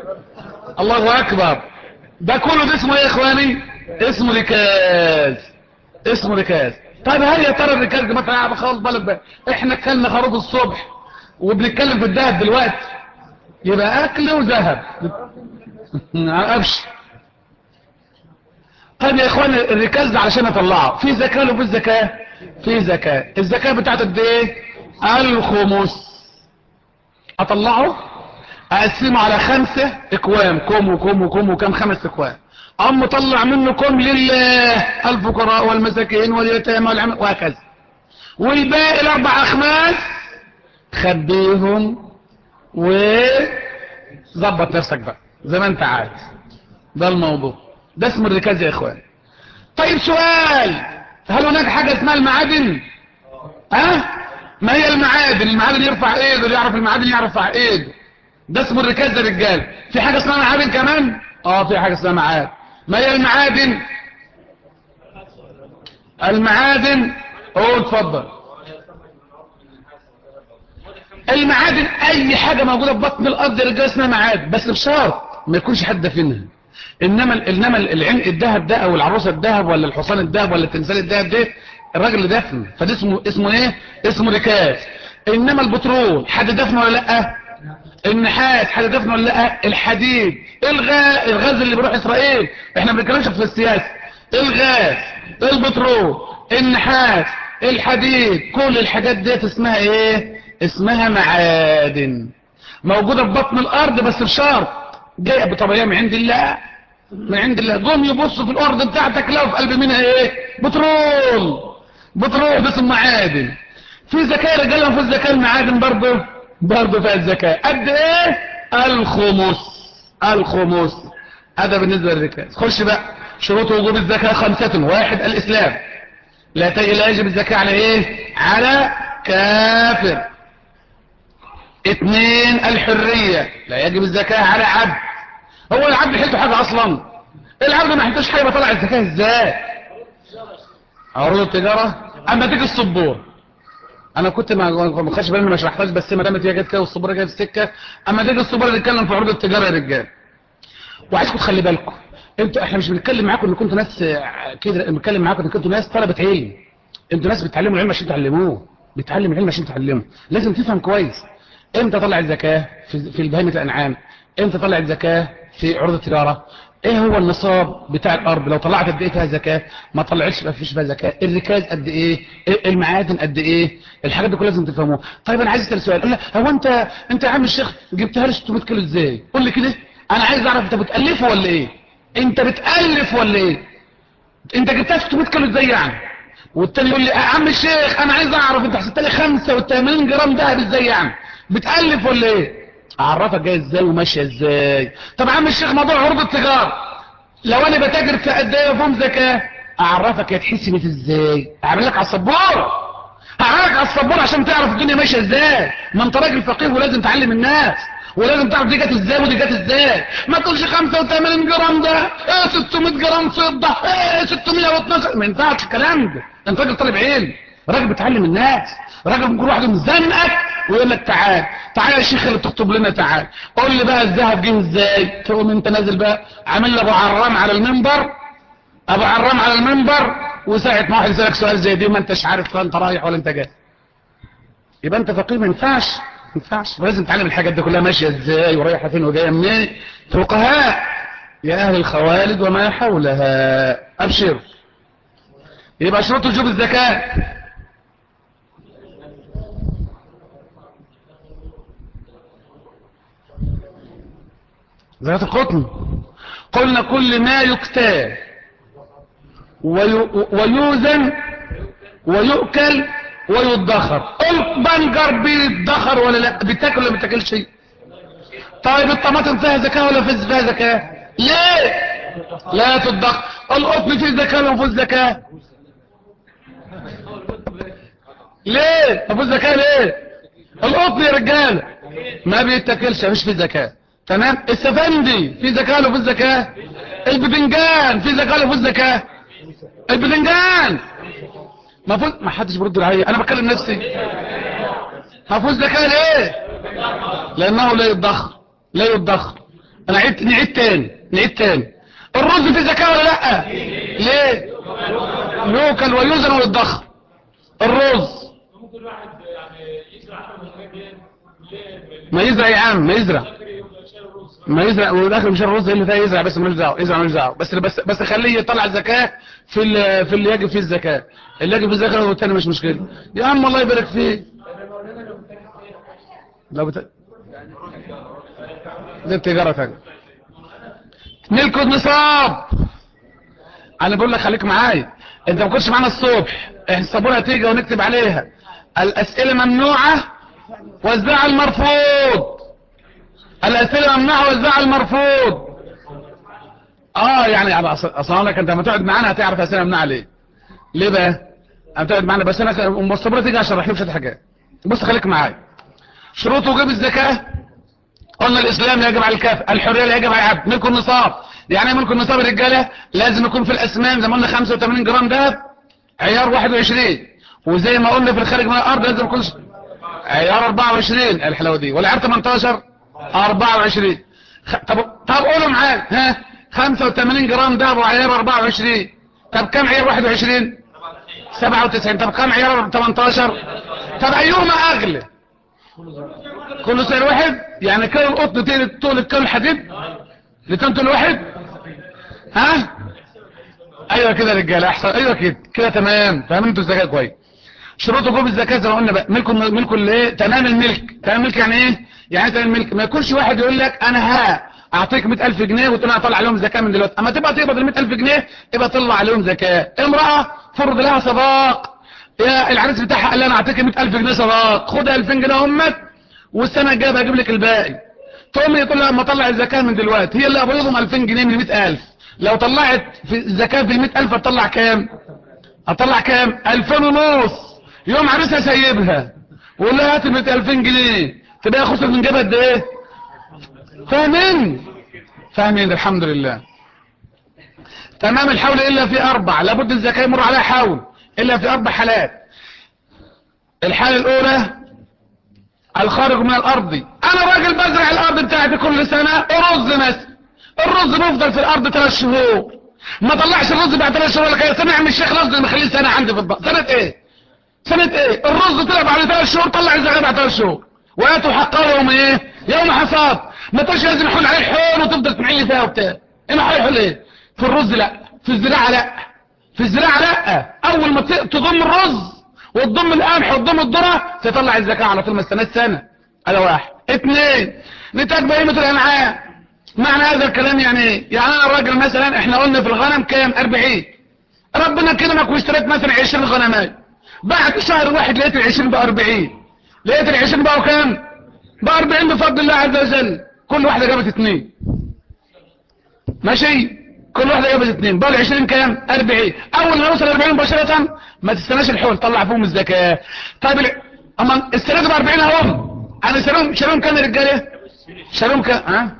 الله اكبر ده كله ده اسمه ايه يا اخواني اسمه ركاز اسمه ركاز طيب هل يا ترى الركاز ده مثلا خالص بالك بقى احنا اكلنا خروف الصبح وبنتكلم في الذهب دلوقتي يبقى اكل وذهب ابشر طيب يا اخوان الركاز ده علشان اطلعه في زكاه ولا في زكاه في زكاه الزكاه بتاعته قد ايه الخمس اطلعه اقسمه على خمسة اكوام كوم وكوم وكوم وكم خمس اكوام ام مطلع منه كوم لله الفقراء والمساكين واليتامى والعم وهكذا والباقي الاربع اخماس خبيهم وظبط نفسك بقى زي ما انت عايز ده الموضوع ده اسم الركاز يا اخوان طيب سؤال هل هناك حاجة اسمها المعادن ها أه؟ ما هي المعادن المعادن يرفع ايده اللي يعرف المعادن يرفع ايده ده اسمه الركاز ده رجال في حاجة اسمها معادن كمان اه في حاجة اسمها معادن ما هي المعادن المعادن اوه اتفضل المعادن اي حاجة موجودة في بطن الارض رجال اسمها معادن بس بشرط ما يكونش حد دافنها انما انما العين الذهب ده او العروسه الذهب ولا الحصان الذهب ولا التمثال الذهب ده الراجل اللي دفن فده اسمه اسمه ايه اسمه ركاز انما البترول حد دفنه ولا لا النحاس حد دفنه ولا لا الحديد الغاز الغاز اللي بيروح اسرائيل احنا ما بنتكلمش في السياسه الغاز البترول النحاس الحديد كل الحاجات ديت اسمها ايه اسمها معادن موجوده في بطن الارض بس بشرط جايه بطبيعيه من عند الله من عند الله جم يبصوا في الارض بتاعتك لو في قلب منها ايه بترول بترول بس معادن في زكاة رجال وفي الزكاة المعادن برضه برضه فيها الزكاة قد ايه الخمس الخمس هذا بالنسبة للركاز خش بقى شروط وجوب الزكاة خمسة واحد الاسلام لا لا يجب الزكاة على ايه على كافر اثنين الحرية لا يجب الزكاة على عبد هو العبد حيث حاجة اصلا العبد ما حيثوش حاجة بطلع الزكاة ازاي عروض التجارة اما تيجي الصبور انا كنت ما خدش بالي ما شرحتهاش بس ما دامت هي جت كده والصبوره جت في السكه اما تيجي الصبوره نتكلم في عروض التجاره يا رجال وعايزكم تخلي بالكم انتوا احنا مش بنتكلم معاكم ان كنتوا ناس كده بنتكلم معاكم ان كنتوا ناس طلبه علم انتوا ناس بتتعلموا العلم عشان تعلموه بتعلم العلم عشان تعلمه لازم تفهم كويس امتى طلع الزكاه في في بهيمه الانعام امتى طلع الزكاه في عروض التجاره ايه هو النصاب بتاع الارض لو طلعت قد ايه فيها زكاه ما طلعتش ما فيش فيها زكاه الركاز قد ايه المعادن قد ايه الحاجات دي كلها لازم تفهموها طيب انا عايز اسال سؤال قول هو انت انت يا عم الشيخ جبتها لي 600 كيلو ازاي قول لي كده انا عايز اعرف انت بتالفه ولا ايه انت بتالف ولا ايه انت جبتها 600 كيلو ازاي يعني والتاني يقول لي يا عم الشيخ انا عايز اعرف انت حسبت لي 85 جرام دهب ازاي يعني بتالف ولا ايه اعرفك جاي ازاي وماشيه ازاي طب عم الشيخ موضوع عروض التجاره لو انا بتاجر في قد ايه فهم زكاه اعرفك هي اتحسبت ازاي اعمل لك على السبوره هعملك على السبوره عشان تعرف الدنيا ماشيه ازاي ما انت راجل فقيه ولازم تعلم الناس ولازم تعرف دي جت ازاي ودي جت ازاي ما تقولش 85 جرام ده ايه 600 جرام فضه ايه 612 ما ينفعش الكلام ده انت راجل طالب علم راجل بتعلم الناس راجل ممكن واحد مزنقك ويقول لك تعال تعال يا شيخ اللي بتكتب لنا تعال قول لي بقى الذهب جه ازاي تقوم انت نازل بقى عامل لي ابو عرام على المنبر ابو عرام على المنبر وساعه ما واحد يسالك سؤال زي دي ما انتش عارف انت رايح ولا انت جاي يبقى انت فقيه ما ينفعش ما ينفعش لازم تتعلم الحاجات دي كلها ماشيه ازاي ورايحه فين وجايه منين فقهاء يا اهل الخوالد وما حولها ابشر يبقى شروط وجوب الزكاه زكاة القطن قلنا كل ما يكتال ويوزن ويؤكل ويدخر البنجر بيتدخر ولا لا بيتاكل ولا بيتاكلش طيب الطماطم فيها زكاة ولا فيها زكاة ليه لا تدخر القطن فيه زكاة ولا فيه زكاة ليه ما فيه زكاة ليه القطن يا رجال ما بيتاكلش مش فيه زكاة تمام السفندي في زكاة ولا في زكاة البدنجان في زكاة ولا في زكاة البدنجان ما فوز ما حدش برد عليا انا بكلم نفسي ما فوز زكاة ليه لانه لا يتضخ لا يتضخ انا عيد نعيد تاني نعيد تاني الرز في زكاة ولا لا ليه يوكل ويوزن ويتضخم الرز ممكن واحد يعني يزرع حاجه من الحاجات دي ليه ما يزرع يا عم ما يزرع يبقى شايل الرز ما يزرع والاخر مش الرز اللي فيها يزرع بس مالوش دعوه يزرع مالوش دعوه بس بس بس خليه يطلع الزكاه في ال- في اللي يجب فيه الزكاه اللي يجب فيه الزكاه هو الثاني مش مشكله يا عم الله يبارك فيك لو بت... دي التجاره ثانيه ملك النصاب انا بقول لك خليك معايا انت ما كنتش معانا الصبح احنا الصابونه هتيجي ونكتب عليها الاسئله ممنوعه والزعل مرفوض الأسئلة ممنوعة والزعل مرفوض اه يعني على أص- اصلا لك انت لما تقعد معانا هتعرف أسئلة ممنوعة ليه ليه بقى لما تقعد معانا بس انا ام الصبرة تيجي عشان اشرح لك حاجات بص خليك معايا شروط وجوب الزكاة قلنا الاسلام يجب على الكافر الحرية لا يجب على العبد ملك النصاب يعني ايه ملك النصاب الرجالة لازم يكون في الاسمان زي ما قلنا 85 جرام دهب عيار 21 وزي ما قلنا في الخارج من الارض لازم يكون عيار 24 الحلاوه دي والعيار 18 24 خ... طب طب قولوا معايا ها 85 جرام دهب وعيار 24 طب كم عيار 21 97 طب كم عيار 18 طب ايهما اغلى كله سعر واحد يعني كيلو القطن طول- طول الكيلو الحديد لتن طول واحد ها ايوه كده يا رجاله احسن ايوه كده كده تمام فاهمين انتوا الزكاه كويس شروط وجوب الزكاه زي ما قلنا بقى ملك ملك الايه تمام الملك تمام الملك يعني ايه يعني تمام الملك ما يكونش واحد يقول لك انا ها اعطيك 100000 جنيه وتقول انا هطلع عليهم زكاه من دلوقتي اما تبقى تقبض ال 100000 جنيه يبقى طلع عليهم زكاه امراه فرض لها صداق يا العريس بتاعها قال لي انا اعطيك 100000 جنيه صداق خد 2000 جنيه همك والسنه الجايه بجيب لك الباقي تقوم هي تقول لها اما اطلع الزكاه من دلوقتي هي اللي قبضهم 2000 جنيه من 100000 لو طلعت في الزكاه في 100000 هتطلع كام هتطلع كام 2000 ونص يوم عريسها سايبها وقول لها هات ال 2000 جنيه تبقى خسر من جيبها قد ايه فاهمين فاهمين الحمد لله تمام الحول الا في اربع لابد الزكاه يمر عليها حول الا في اربع حالات الحاله الاولى الخارج من الارض انا راجل بزرع الارض بتاعتي كل سنه ارز مثلا الرز بيفضل في الارض ثلاث شهور ما طلعش الرز بعد ثلاث شهور ولا كده سنه يا عم الشيخ رز مخليه سنه عندي في البقر سنه ايه سنه ايه الرز طلع بعد ثلاث شهور طلع الزكاه بعد ثلاث شهور وياتوا حقه يوم ايه يوم حصاد ما تقولش لازم يحول عليه الحول وتفضل تمحلي فيها وبتاع ايه ما هيحول ايه في الرز لا في الزراعه لا في الزراعه لا اول ما ت- تضم الرز وتضم القمح وتضم الذره تطلع الزكاه على طول ما استناش سنه هذا واحد اثنين نتاج بهيمه الانعام معنى هذا الكلام يعني ايه يعني انا الراجل مثلا احنا قلنا في الغنم كام 40 ربنا كرمك واشتريت مثلا 20 غنمات بعد شهر واحد لقيت ال 20 بقى 40 لقيت ال 20 بقوا كام بقى 40 بفضل الله عز وجل كل واحده جابت اثنين ماشي كل واحده جابت اثنين بقى ال 20 كام 40 اول ما يوصل 40 مباشره ما تستناش الحول طلع فيهم الزكاه طيب ال- اما السنه دي ب 40 اهم انا شاريهم شاريهم كام يا رجاله شاريهم كام ها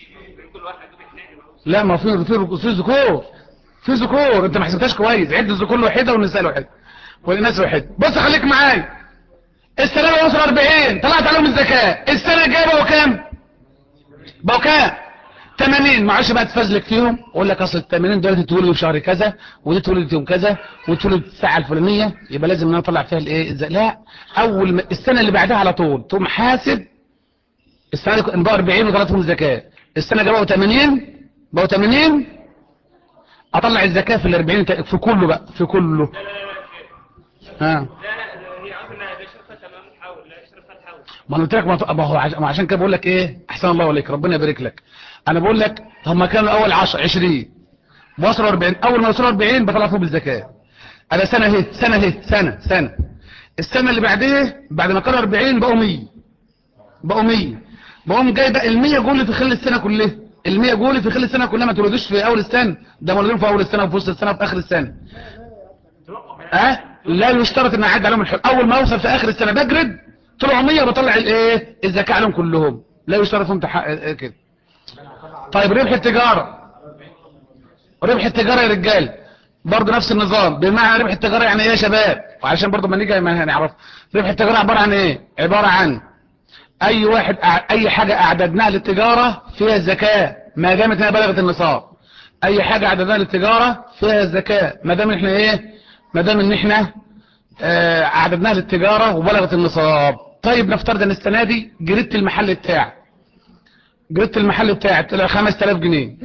لا ما في في في ذكور في ذكور انت ما حسبتهاش كويس عد الذكور الوحيده والنساء الوحيده والناس الوحيده بص خليك معايا السنه اللي وصل 40 طلعت عليهم الزكاه السنه الجايه بقوا كام بقوا كام 80 معلش بقى تفزلك فيهم اقول لك اصل ال 80 دول اتولدوا في شهر كذا ودي اتولدت يوم كذا واتولدت الساعه الفلانيه يبقى لازم ان انا اطلع فيها الايه الز- لا اول ما السنه اللي بعدها على طول تقوم حاسب السنه دي بقوا 40 وطلعت لهم الزكاه السنه الجايه بقوا 80 بقوا 80 اطلع الزكاه في ال 40 تا- في كله بقى في كله ها لا لا هي عمرنا بشرفة تمام حول لا بشرفة حول ما انا قلت لك ما ما هو عش- ما عشان كده بقول لك ايه احسن الله عليك ربنا يبارك لك انا بقول لك هم كانوا اول 10 20 وصلوا 40 اول ما وصلوا 40 بطلع فيهم الزكاه انا سنه اهي سنه اهي سنه سنه السنه اللي بعدها بعد ما كانوا 40 بقوا 100 بقوا 100 بقوم جاي بقى ال 100 جول في خلال السنه كلها ال 100 جول في خلال السنه كلها ما تولدوش في اول السنه ده مولودين في اول السنه وفي وسط السنه وفي اخر السنه اه لا يشترط ان اعد عليهم الحب اول ما اوصل في اخر السنه بجرد طلعوا 100 بطلع الايه الزكاه عليهم كلهم لا يشترط انت حق اه كده طيب ربح التجاره ربح التجاره يا رجال برضه نفس النظام بمعنى ربح التجاره يعني ايه يا شباب وعشان برضه ما نيجي ما هنعرف ربح التجاره عباره عن ايه عباره عن اي واحد أع- اي حاجة اعددناها للتجارة فيها الزكاة ما دامت انها بلغت النصاب اي حاجة اعددناها للتجارة فيها الزكاة ما دام احنا ايه ما دام ان احنا آه، اعددناها للتجارة وبلغت النصاب طيب نفترض ان السنة دي جريت المحل بتاعي جريت المحل بتاعي طلع 5000 جنيه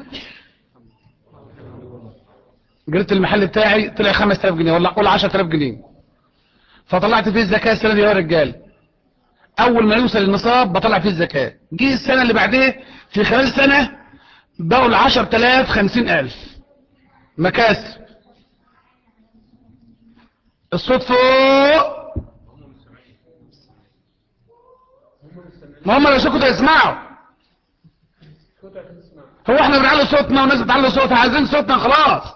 جريت المحل بتاعي طلع 5000 جنيه ولا قول 10000 جنيه فطلعت فيه الزكاة السنة دي يا رجال اول ما يوصل النصاب بطلع فيه الزكاة جه السنة اللي بعديه في خلال سنة بقوا ال 10000 50000 مكاسب الصوت فوق ما هم لو كنتوا يسمعوا هو احنا بنعلي صوتنا والناس بتعلي صوتها عايزين صوتنا خلاص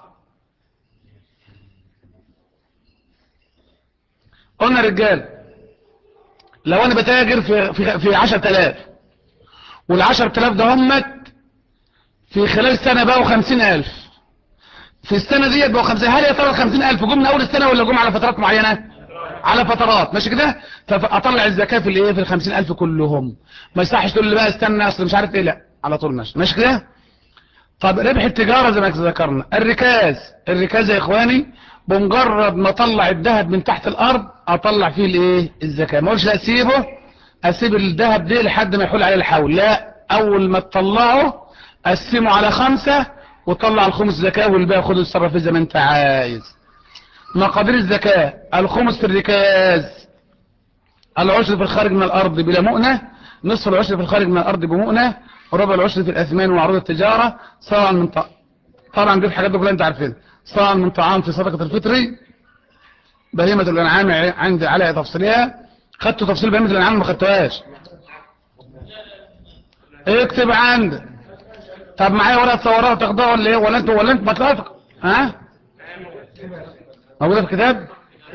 قلنا رجال لو انا بتاجر في في في 10000 وال 10000 ده همت في خلال سنه بقوا 50000 في السنه ديت بقوا 50 هل يا ترى ال 50000 جم من اول السنه ولا جم على فترات معينه على فترات ماشي كده فاطلع الزكاه في الايه في ال 50000 كلهم ما يصحش تقول لي بقى استنى اصل مش عارف ايه لا على طول ماشي ماشي كده طب ربح التجاره زي ما ذكرنا الركاز الركاز يا اخواني بمجرد ما اطلع الذهب من تحت الارض اطلع فيه الايه الزكاه ما اقولش لا اسيبه اسيب الذهب ده لحد ما يحول عليه الحول لا اول ما تطلعه قسمه على خمسة وطلع الخمس زكاة والباقي خده اتصرف فيه زي ما انت عايز مقادير الزكاة الخمس في الركاز العشر في الخارج من الارض بلا مؤنة نصف العشر في الخارج من الارض بمؤنة وربع العشر في الاثمان وعروض التجارة سواء من ط... طبعا دي الحاجات دي كلها انت عارفينها سواء من طعام في صدقة الفطر بهيمة الانعام عند على تفصيلها خدتوا تفصيل بهيمة الانعام ما خدتوهاش اكتب عندك طب معايا ورقه تصورها وتاخدها ولا ايه ولا انت ولا انت ما طلعت ها موجوده في الكتاب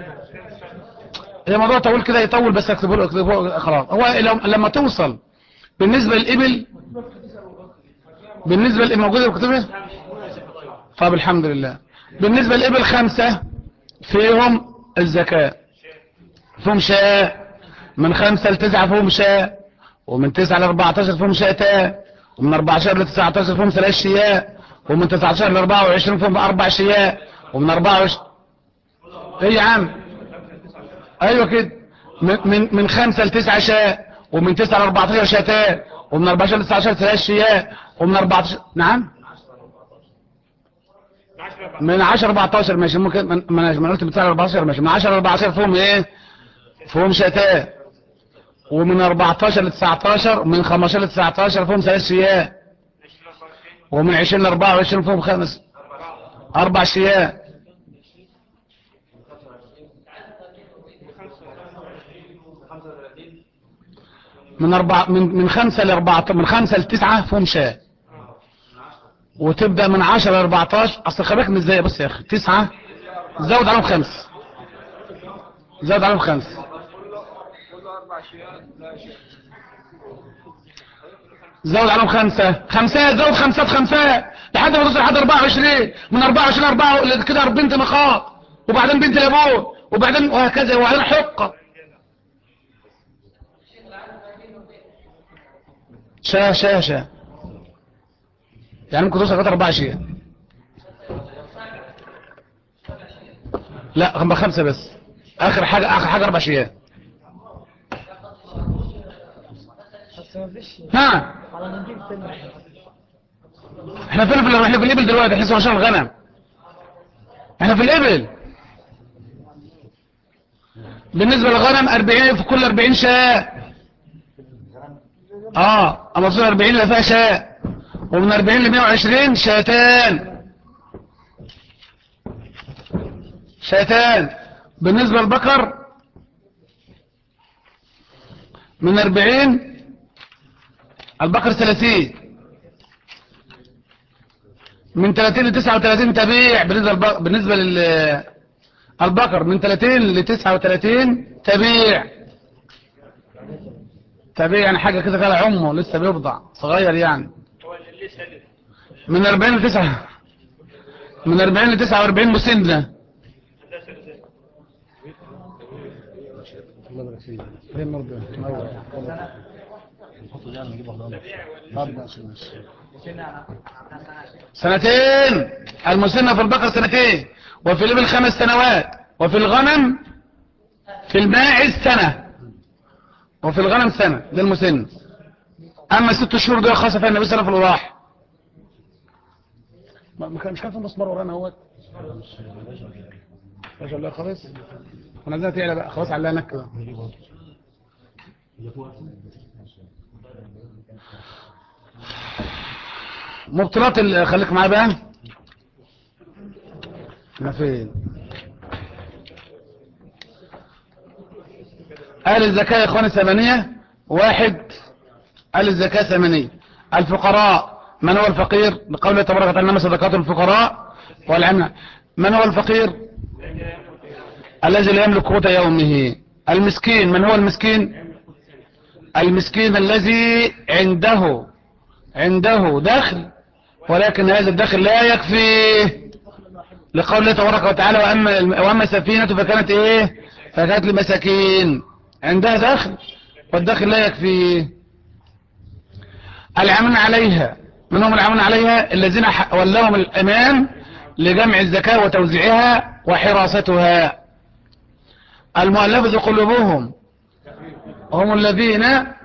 هي موضوع طويل كده يطول بس اكتبه له اكتبه له خلاص هو لو- لما توصل بالنسبه للابل بالنسبه اللي موجوده في الكتاب طب الحمد لله بالنسبه للابل خمسه فيهم الزكاه فيهم شاء من خمسة لتسعة فيهم شاء ومن تسعة لأربعتاشر فيهم شاءتان ومن أربعتاشر لتسعتاشر فيهم ثلاث شياء ومن تسعتاشر لأربعة وعشرين فيهم أربع شياء ومن أربعة وعشرين ايه يا عم ايوه كده من من من خمسة لتسعة شاء ومن تسعة لأربعتاشر شاتان ومن أربعتاشر لتسعتاشر ثلاث شياء ومن أربعتاشر نعم من 10 14 ماشي ممكن من من من قلت من 9 14 ماشي من 10 14 فيهم ايه فيهم شتاء ومن 14 ل 19 ومن 15 ل 19 فيهم ثلاث شياء ومن 20 ل 24 فيهم خمس اربع شياء من أربعة من من خمسة لأربعة من خمسة لتسعة فيهم شاء وتبدأ من 10 ل 14 اصل خلي بالك من ازاي بص يا اخي تسعة زود عليهم خمس زود عليهم خمس زود عليهم خمسة خمسات زود خمسات خمسات لحد ما توصل لحد 24 من 24 4 كده بنت مخاط وبعدين بنت لابوه وبعدين وهكذا وبعدين حقة شا شا شا يعني ممكن توصل لغايه 4 شيء لا هم خمسة بس اخر حاجة اخر حاجة اربع شيئات بس ما فيش ها على ما نجيب سنة احنا فين في احنا في الابل دلوقتي احنا عشان الغنم احنا في الابل بالنسبة للغنم 40 في كل 40 شاء اه اما في 40 اللي فيها شاء ومن 40 ل 120 شاتان شاتان بالنسبة للبقر من 40 البقر 30 من 30 ل 39 تبيع بالنسبة للبقر بالنسبة لل البقر من 30 ل 39 تبيع تبيع يعني حاجة كده كده عمه لسه بيرضع صغير يعني من 40 ل 9 من 40 ل 49 مسنة الخطوة دي انا بجيب واحدة طب ماشي ماشي سنتين المسنة في البقر سنتين وفي الإبل خمس سنوات وفي الغنم في الماعز سنة وفي الغنم سنة ده المسن أما ست شهور دول خاصة فيها النبي صلى الله عليه وسلم في الوضاح ما كان مش كان في مسمار ورانا اهوت ما شاء الله خلاص انا عايزها تعلى بقى خلاص علقنا كده مبطلات ال- خليك معايا بقى احنا فين قال الزكاة يا اخواني ثمانية واحد قال الزكاة ثمانية الفقراء من هو الفقير بقوله تبارك وتعالى انما صدقات الفقراء والعمل من هو الفقير الذي لا يملك قوت يومه المسكين من هو المسكين المسكين الذي عنده عنده دخل ولكن هذا الدخل لا يكفي لقول الله تبارك وتعالى وأما, وأما السفينة فكانت ايه فكانت لمساكين عندها دخل والدخل لا يكفي العاملين عليها من هم العاملين عليها الذين ح- ولهم الأمان لجمع الزكاة وتوزيعها وحراستها المؤلفة قلوبهم هم الذين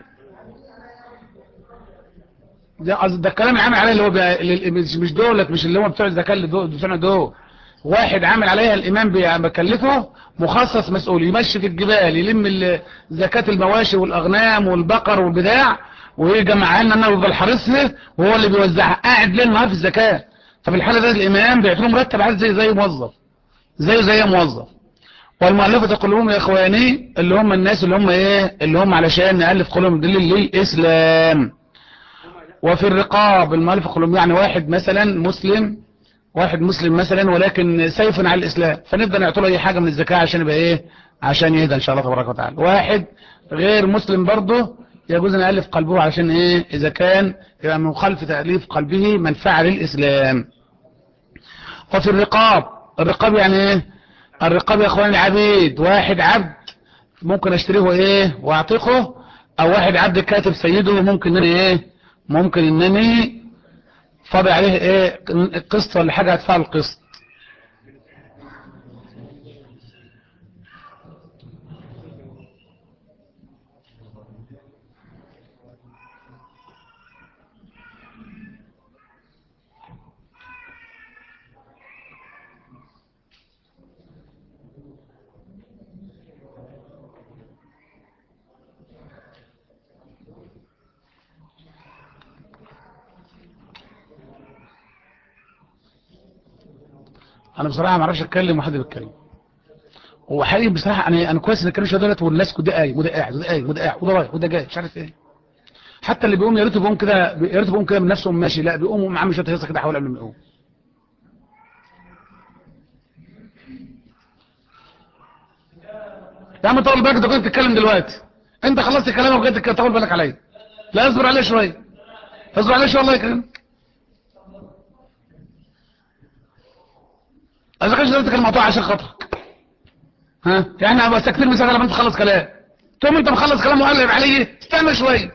ده قصد- ده الكلام عامل عليه اللي هو بي- اللي- مش مش دولت مش اللي هو بتوع الزكاة اللي دول بتوعنا دول واحد عامل عليها الإمام بي- بكلفه مخصص مسؤول يمشي في الجبال يلم ال- زكاة المواشي والأغنام والبقر والبداع ويجمعها لنا انه يفضل حريصها وهو اللي بيوزعها قاعد ليل نهار في الزكاة ففي الحالة ده الإمام بيعطيه مرتب عادي زي زي موظف زيه زي موظف والمؤلفة قلوبهم يا اخواني اللي هم الناس اللي هم ايه اللي هم علشان نألف قلوبهم دليل للإسلام وفي الرقاب المؤلفة قلوبهم يعني واحد مثلا مسلم واحد مسلم مثلا ولكن سيف على الإسلام فنبدأ نعطي له أي حاجة من الزكاة عشان يبقى إيه عشان يهدى إن شاء الله تبارك وتعالى واحد غير مسلم برضه يجوز أن يألف قلبه عشان إيه إذا كان يبقى من خلف تأليف قلبه منفعة للإسلام وفي الرقاب الرقاب يعني إيه الرقاب يا أخواني العبيد واحد عبد ممكن أشتريه إيه وأعتقه أو واحد عبد كاتب سيده ممكن إنني إيه ممكن إنني فاضي عليه ايه قسط ولا حاجة هدفع القسط انا بصراحة ما اعرفش اتكلم وحد بيتكلم هو حقيقي بصراحة انا انا كويس ان الكلام شويه دولت والناس كده قايم وده قاعد وده قايم وده قاعد وده رايح وده جاي مش عارف ايه حتى اللي بيقوم يا ريته بيقوم كده يا ريته بيقوم كده من نفسه ماشي لا بيقوم معاه شويه هيصه كده حوالي قبل ما يقوم يا عم طول بالك انت كنت بتتكلم دلوقتي انت خلصت كلامك وجيت تك- طول بالك عليا لا اصبر عليه شويه اصبر عليه شويه الله يكرمك اذا كانش دلوقتي كان الموضوع عشان خاطرك ها يعني انا بس كتير مسافه لما انت تخلص كلام تقوم انت مخلص كلام وقلب عليه استنى شويه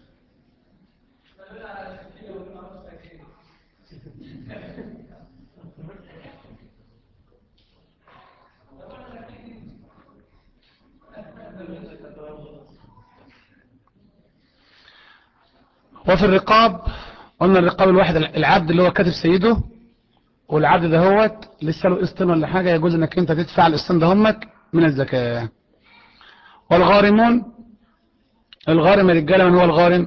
وفي الرقاب قلنا الرقاب الواحد العبد اللي هو كاتب سيده والعبد ده هوت لسه له قسطين ولا حاجة يجوز انك انت تدفع القسطين ده همك من الزكاة والغارمون الغارم يا رجاله من هو الغارم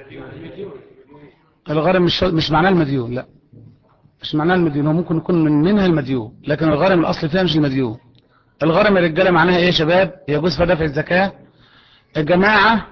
الغارم مش مش معناه المديون لا مش معناه المديون هو ممكن يكون من منها المديون لكن الغارم الاصل فيها مش المديون الغارم يا رجاله معناها ايه يا شباب يجوز في دفع الزكاة الجماعة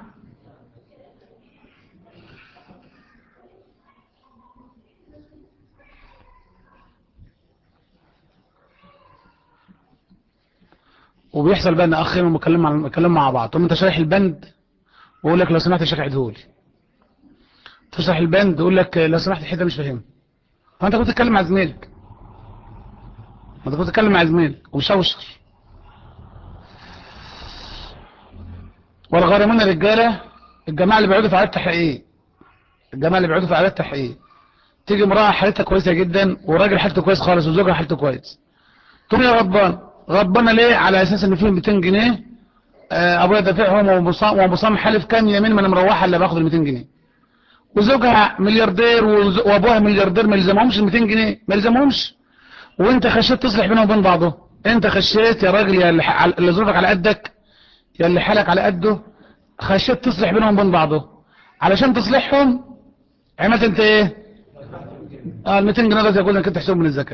وبيحصل بقى ان اخين مكلم مع مكلم مع بعض ثم انت شارح البند ويقول لك لو سمحت يا شيخ عيده لي تشرح البند يقول لك لو سمحت الحته مش فاهمها فانت كنت تتكلم مع زميلك ما انت كنت تتكلم مع زميلك ومشوشر والغارمون رجاله الجماعة اللي بيقعدوا في عيادة التحقيق الجماعة اللي بيقعدوا في عيادة التحقيق تيجي امرأة حالتها كويسة جدا وراجل حالته كويس خالص وزوجها حالته كويس تقول يا غضبان غضبانة ليه على اساس ان فيهم 200 جنيه آه، ابويا دافعهم ومصام ومصام حلف كام يمين ما انا مروحه الا باخد ال 200 جنيه وزوجها ملياردير وز- وابوها ملياردير ما يلزمهمش ال 200 جنيه ما يلزمهمش وانت خشيت تصلح بينهم وبين بعضه انت خشيت يا راجل يا اللي ح- اللي ظروفك على قدك يا اللي حالك على قده خشيت تصلح بينهم وبين بعضه علشان تصلحهم عملت انت ايه اه ال 200 جنيه ده يقول انك انت تحسبهم من الزكاه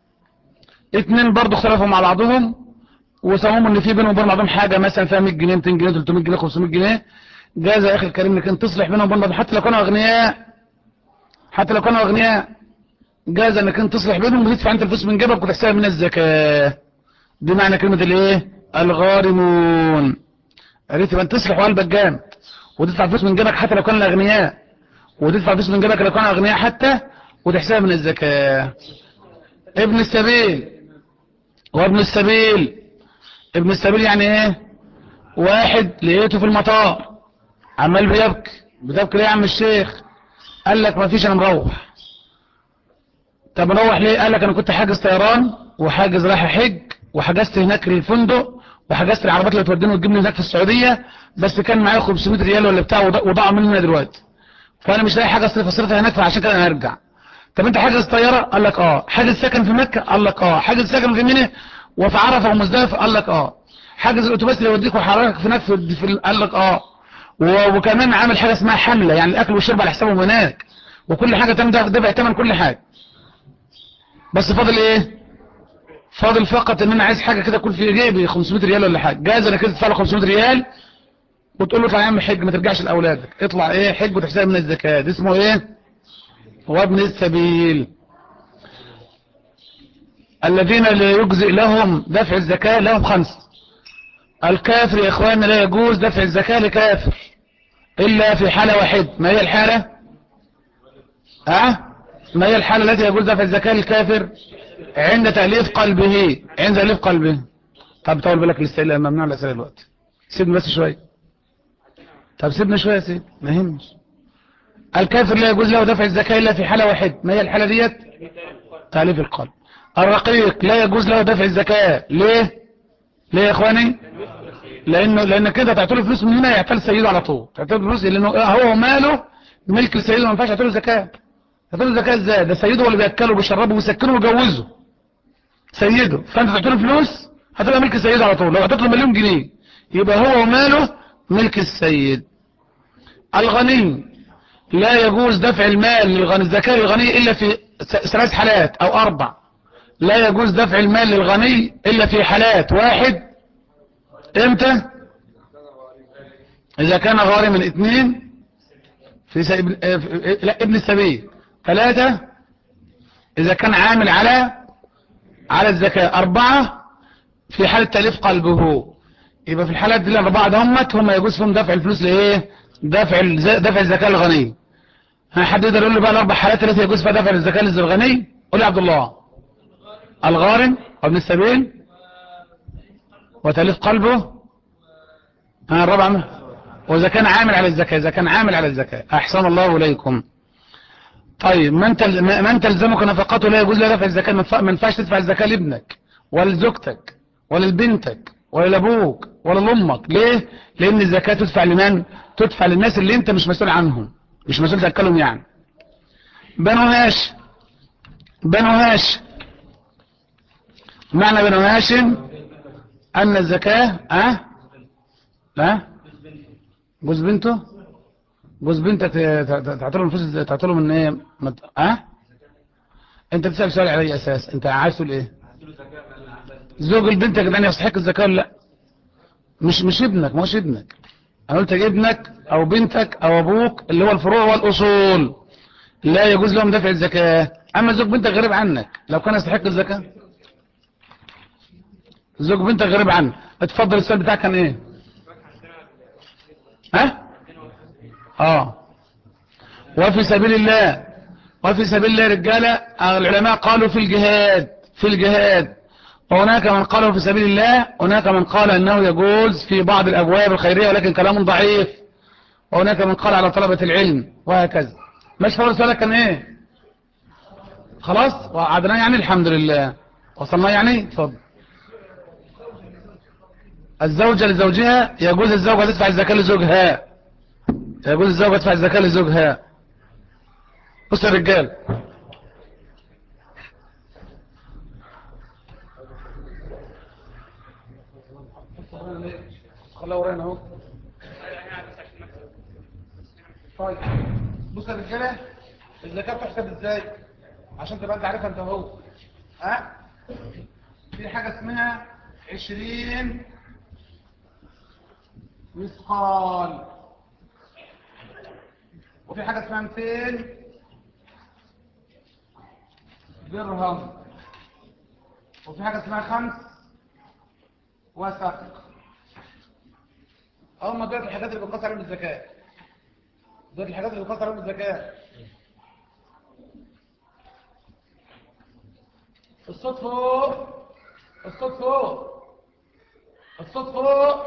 اتنين برضه اختلفوا مع بعضهم وسموهم ان في بينهم وبين بعضهم حاجه مثلا فيها 100 جنيه 200 جنيه 300 جنيه 500 جنيه جاز يا اخي الكريم انك انت تصلح بينهم وبين بعض حتى لو كانوا اغنياء حتى لو كانوا اغنياء جاز انك انت تصلح بينهم وتدفع انت الفلوس من جيبك وتحسبها من الزكاه دي معنى كلمه الايه الغارمون قالت يبقى انت تصلح وقلبك جامد وتدفع فلوس من جيبك حتى لو كانوا اغنياء وتدفع فلوس من جيبك لو كانوا اغنياء حتى وتحسبها من الزكاه ابن السبيل وابن السبيل ابن السبيل يعني ايه واحد لقيته في المطار عمال بيبكي بتبكي ليه يا عم الشيخ قال لك ما فيش انا مروح طب مروح ليه قال لك انا كنت حاجز طيران وحاجز رايح حج وحجزت هناك الفندق وحجزت العربيات اللي توديني وتجيبني هناك في السعوديه بس كان معايا 500 ريال ولا بتاع وض- وضاعوا مني دلوقتي فانا مش لاقي حاجه اصرف اصرفها هناك فعشان كده انا هرجع طب انت حاجز طياره قال لك اه حاجز سكن في مكه قال لك اه حاجز سكن في منى وفي عرفه ومزدلفه قال لك اه حاجز الاتوبيس اللي يوديك وحضرتك في هناك في في ال- قال لك اه و- وكمان عامل حاجه اسمها حمله يعني الاكل والشرب على حسابهم هناك وكل حاجه تم ده دفع ثمن كل حاجه بس فاضل ايه فاضل فقط ان انا عايز حاجه كده كل في جيبي 500 ريال ولا حاجه جاهز انا كده تدفع له 500 ريال وتقول له اطلع يا عم حج ما ترجعش لاولادك اطلع ايه حج وتحسبها من الزكاه ده اسمه ايه هو ابن السبيل الذين لا يجزئ لهم دفع الزكاة لهم خمس الكافر يا اخواننا لا يجوز دفع الزكاة لكافر الا في حالة واحدة ما هي الحالة اه ما هي الحالة التي يجوز دفع الزكاة للكافر عند تأليف قلبه عند تأليف قلبه طب طول بالك للسئلة ممنوع الأسئلة دلوقتي سيبني بس شوية طب سيبني شوية يا سيدي ما يهمش الكافر لا يجوز له دفع الزكاة إلا في حالة واحدة ما هي الحالة ديت تأليف القلب الرقيق لا يجوز له دفع الزكاة ليه ليه يا اخواني لانه لان كده تعطيله فلوس من هنا يعطل سيده على طول تعطيله فلوس لانه هو ماله ملك السيد ما ينفعش تعطيله زكاه تعطيله زكاه ازاي ده سيده هو اللي بياكله وبيشربه ويسكنه ويجوزه سيده فانت تعطيله فلوس هتبقى ملك السيد على طول لو اعطيت له مليون جنيه يبقى هو وماله ملك السيد الغني لا يجوز دفع المال للغني الزكاه للغني الا في س- ثلاث حالات او اربع لا يجوز دفع المال للغني إلا في حالات واحد امتى إذا كان غارما اثنين في س... ابن... اه في- لا ابن السبيل ثلاثة إذا كان عامل على على الزكاة أربعة في حالة تأليف قلبه يبقى في الحالات دي الأربعة دهمت هم يجوز فيهم دفع الفلوس لإيه دفع الز... دفع الزكاة للغني ها حد يقدر يقول لي بقى الأربع حالات التي يجوز فيها دفع الزكاة للغني قول يا عبد الله الغارم وابن السبيل وتلف قلبه ها الرابع ما وإذا كان عامل على الزكاة إذا كان عامل على الزكاة أحسن الله إليكم طيب من تل... من تلزمك نفقته لا يجوز له دفع الزكاة ما ينفع- ما ينفعش تدفع الزكاة لابنك ولا لزوجتك ولا لبنتك ولا لابوك ولا لامك ليه لان الزكاة تدفع لمن تدفع للناس اللي انت مش مسؤول عنهم مش مسؤول تاكلهم يعني بنو هاشم بنو هاشم معنى بنو هاشم أن الزكاة أه لا جوز بنته جوز بنتك تعطيله نفوس تعطيله من ايه مت... أه انت بتسأل سؤال على اي اساس انت عايز تقول ايه زوج البنت يا جدعان يستحق الزكاة ولا لا مش مش ابنك ما هوش ابنك انا قلت ابنك او بنتك او ابوك اللي هو الفروع والاصول لا يجوز لهم دفع الزكاة اما زوج بنتك غريب عنك لو كان يستحق الزكاة زوج بنتك غريب عنك اتفضل السؤال بتاعك كان ايه ها اه وفي سبيل الله وفي سبيل الله رجالة العلماء قالوا في الجهاد في الجهاد وهناك من قالوا في سبيل الله هناك من قال انه يجوز في بعض الابواب الخيرية ولكن كلام ضعيف وهناك من قال على طلبة العلم وهكذا مش فاول سؤالك كان ايه خلاص وقعدنا يعني الحمد لله وصلنا يعني اتفضل الزوجة لزوجها يجوز الزوجة تدفع الزكاة لزوجها يجوز الزوجة تدفع الزكاة لزوجها بص يا رجال خلاه ورانا اهو طيب بص يا رجاله الزكاه بتحسب ازاي عشان تبقى انت عارفها انت اهو ها في حاجه اسمها 20 مثقال وفي حاجه اسمها 200 درهم وفي حاجه اسمها خمس وسق هم دول الحاجات اللي بتقص عليهم الزكاه دول الحاجات اللي بتقص عليهم الزكاه الصوت فوق الصوت فوق الصوت فوق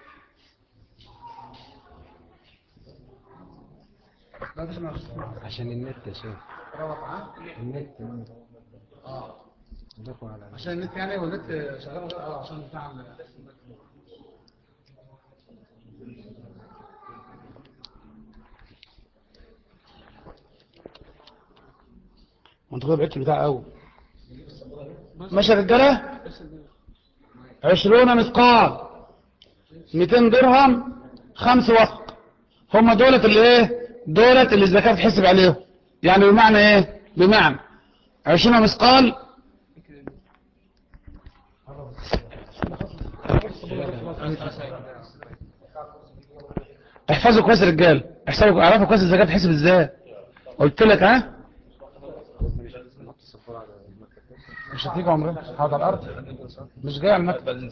لا تسمع الصوت عشان النت يا شيخ روح ها النت اه عندكم على عشان النت يعني والنت شغال اه عشان بتاع ال- وانت كده بعدت البتاع قوي ماشي يا رجاله 20 مثقال 200 درهم خمس وسق هم دولت اللي ايه دولت اللي الزكاه بتحسب عليهم يعني بمعنى ايه بمعنى 20 مثقال احفظوا كويس يا رجال احفظوا اعرفوا كويس الزكاه بتحسب ازاي قلت لك ها مش هتيجي عمرنا هقعد على الارض مش جاي على المكتب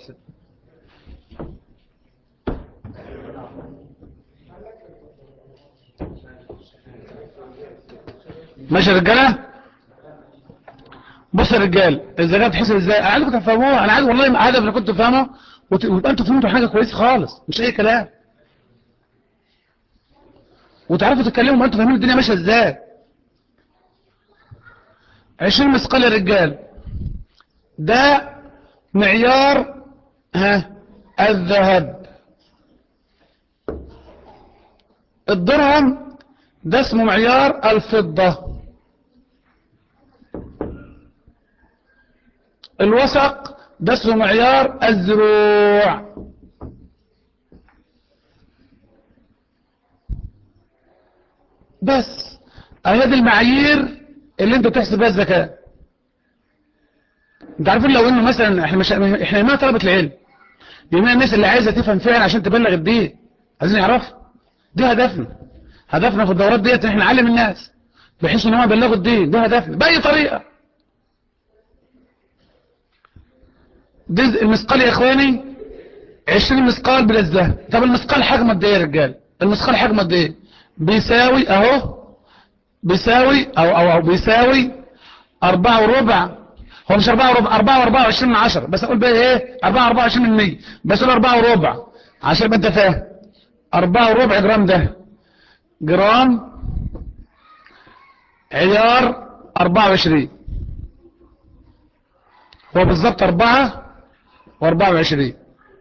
ماشي يا رجاله بص يا رجال الزكاه بتحسب ازاي انا عايزكم تفهموها انا عايز والله هدف اللي كنت تفهمه وت- ويبقى انتوا فهمتوا حاجه كويسه خالص مش اي كلام وتعرفوا تتكلموا ما انتوا فاهمين الدنيا ماشيه ازاي 20 مثقال يا رجال ده معيار ها الذهب الدرهم ده اسمه معيار الفضة الوسق ده اسمه معيار الزروع بس هذه المعايير اللي انت تحسب بها الزكاة انت عارفين لو انه مثلا احنا مش احنا يهمنا طلبة العلم يهمنا الناس اللي عايزة تفهم فعلا عشان تبلغ الدين عايزين يعرفوا دي هدفنا هدفنا في الدورات ديت ان احنا نعلم الناس بحيث ان هم يبلغوا الدين ده هدفنا باي طريقة دي المثقال يا اخواني 20 مثقال بلا الذهب طب المثقال حجمه قد ايه يا رجال المثقال حجمه قد ايه بيساوي اهو بيساوي او او, أو بيساوي أربعة وربع هو مش أربعة وربع أربعة وأربعة وعشرين من عشرة بس أقول بقى إيه أربعة وأربعة وعشرين من مية بس أقول أربعة وربع عشان يبقى أنت فاهم أربعة وربع جرام ده جرام عيار أربعة وعشرين هو بالظبط أربعة وأربعة وعشرين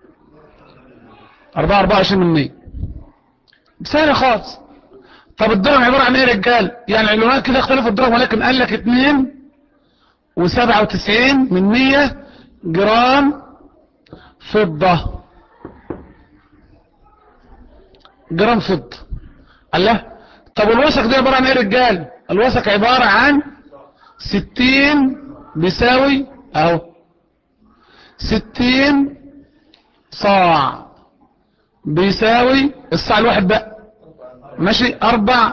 أربعة وأربعة وعشرين من مية سهلة خالص طب الدرهم عبارة عن ايه يا رجال يعني العلماء كده اختلفوا الدرهم ولكن قال لك اتنين وسبعة وتسعين من مية جرام فضة جرام فضة الله طب الوسق دي عبارة عن ايه يا رجال الوسق عبارة عن ستين بيساوي اهو ستين صاع بيساوي الصاع الواحد بقى ماشي اربع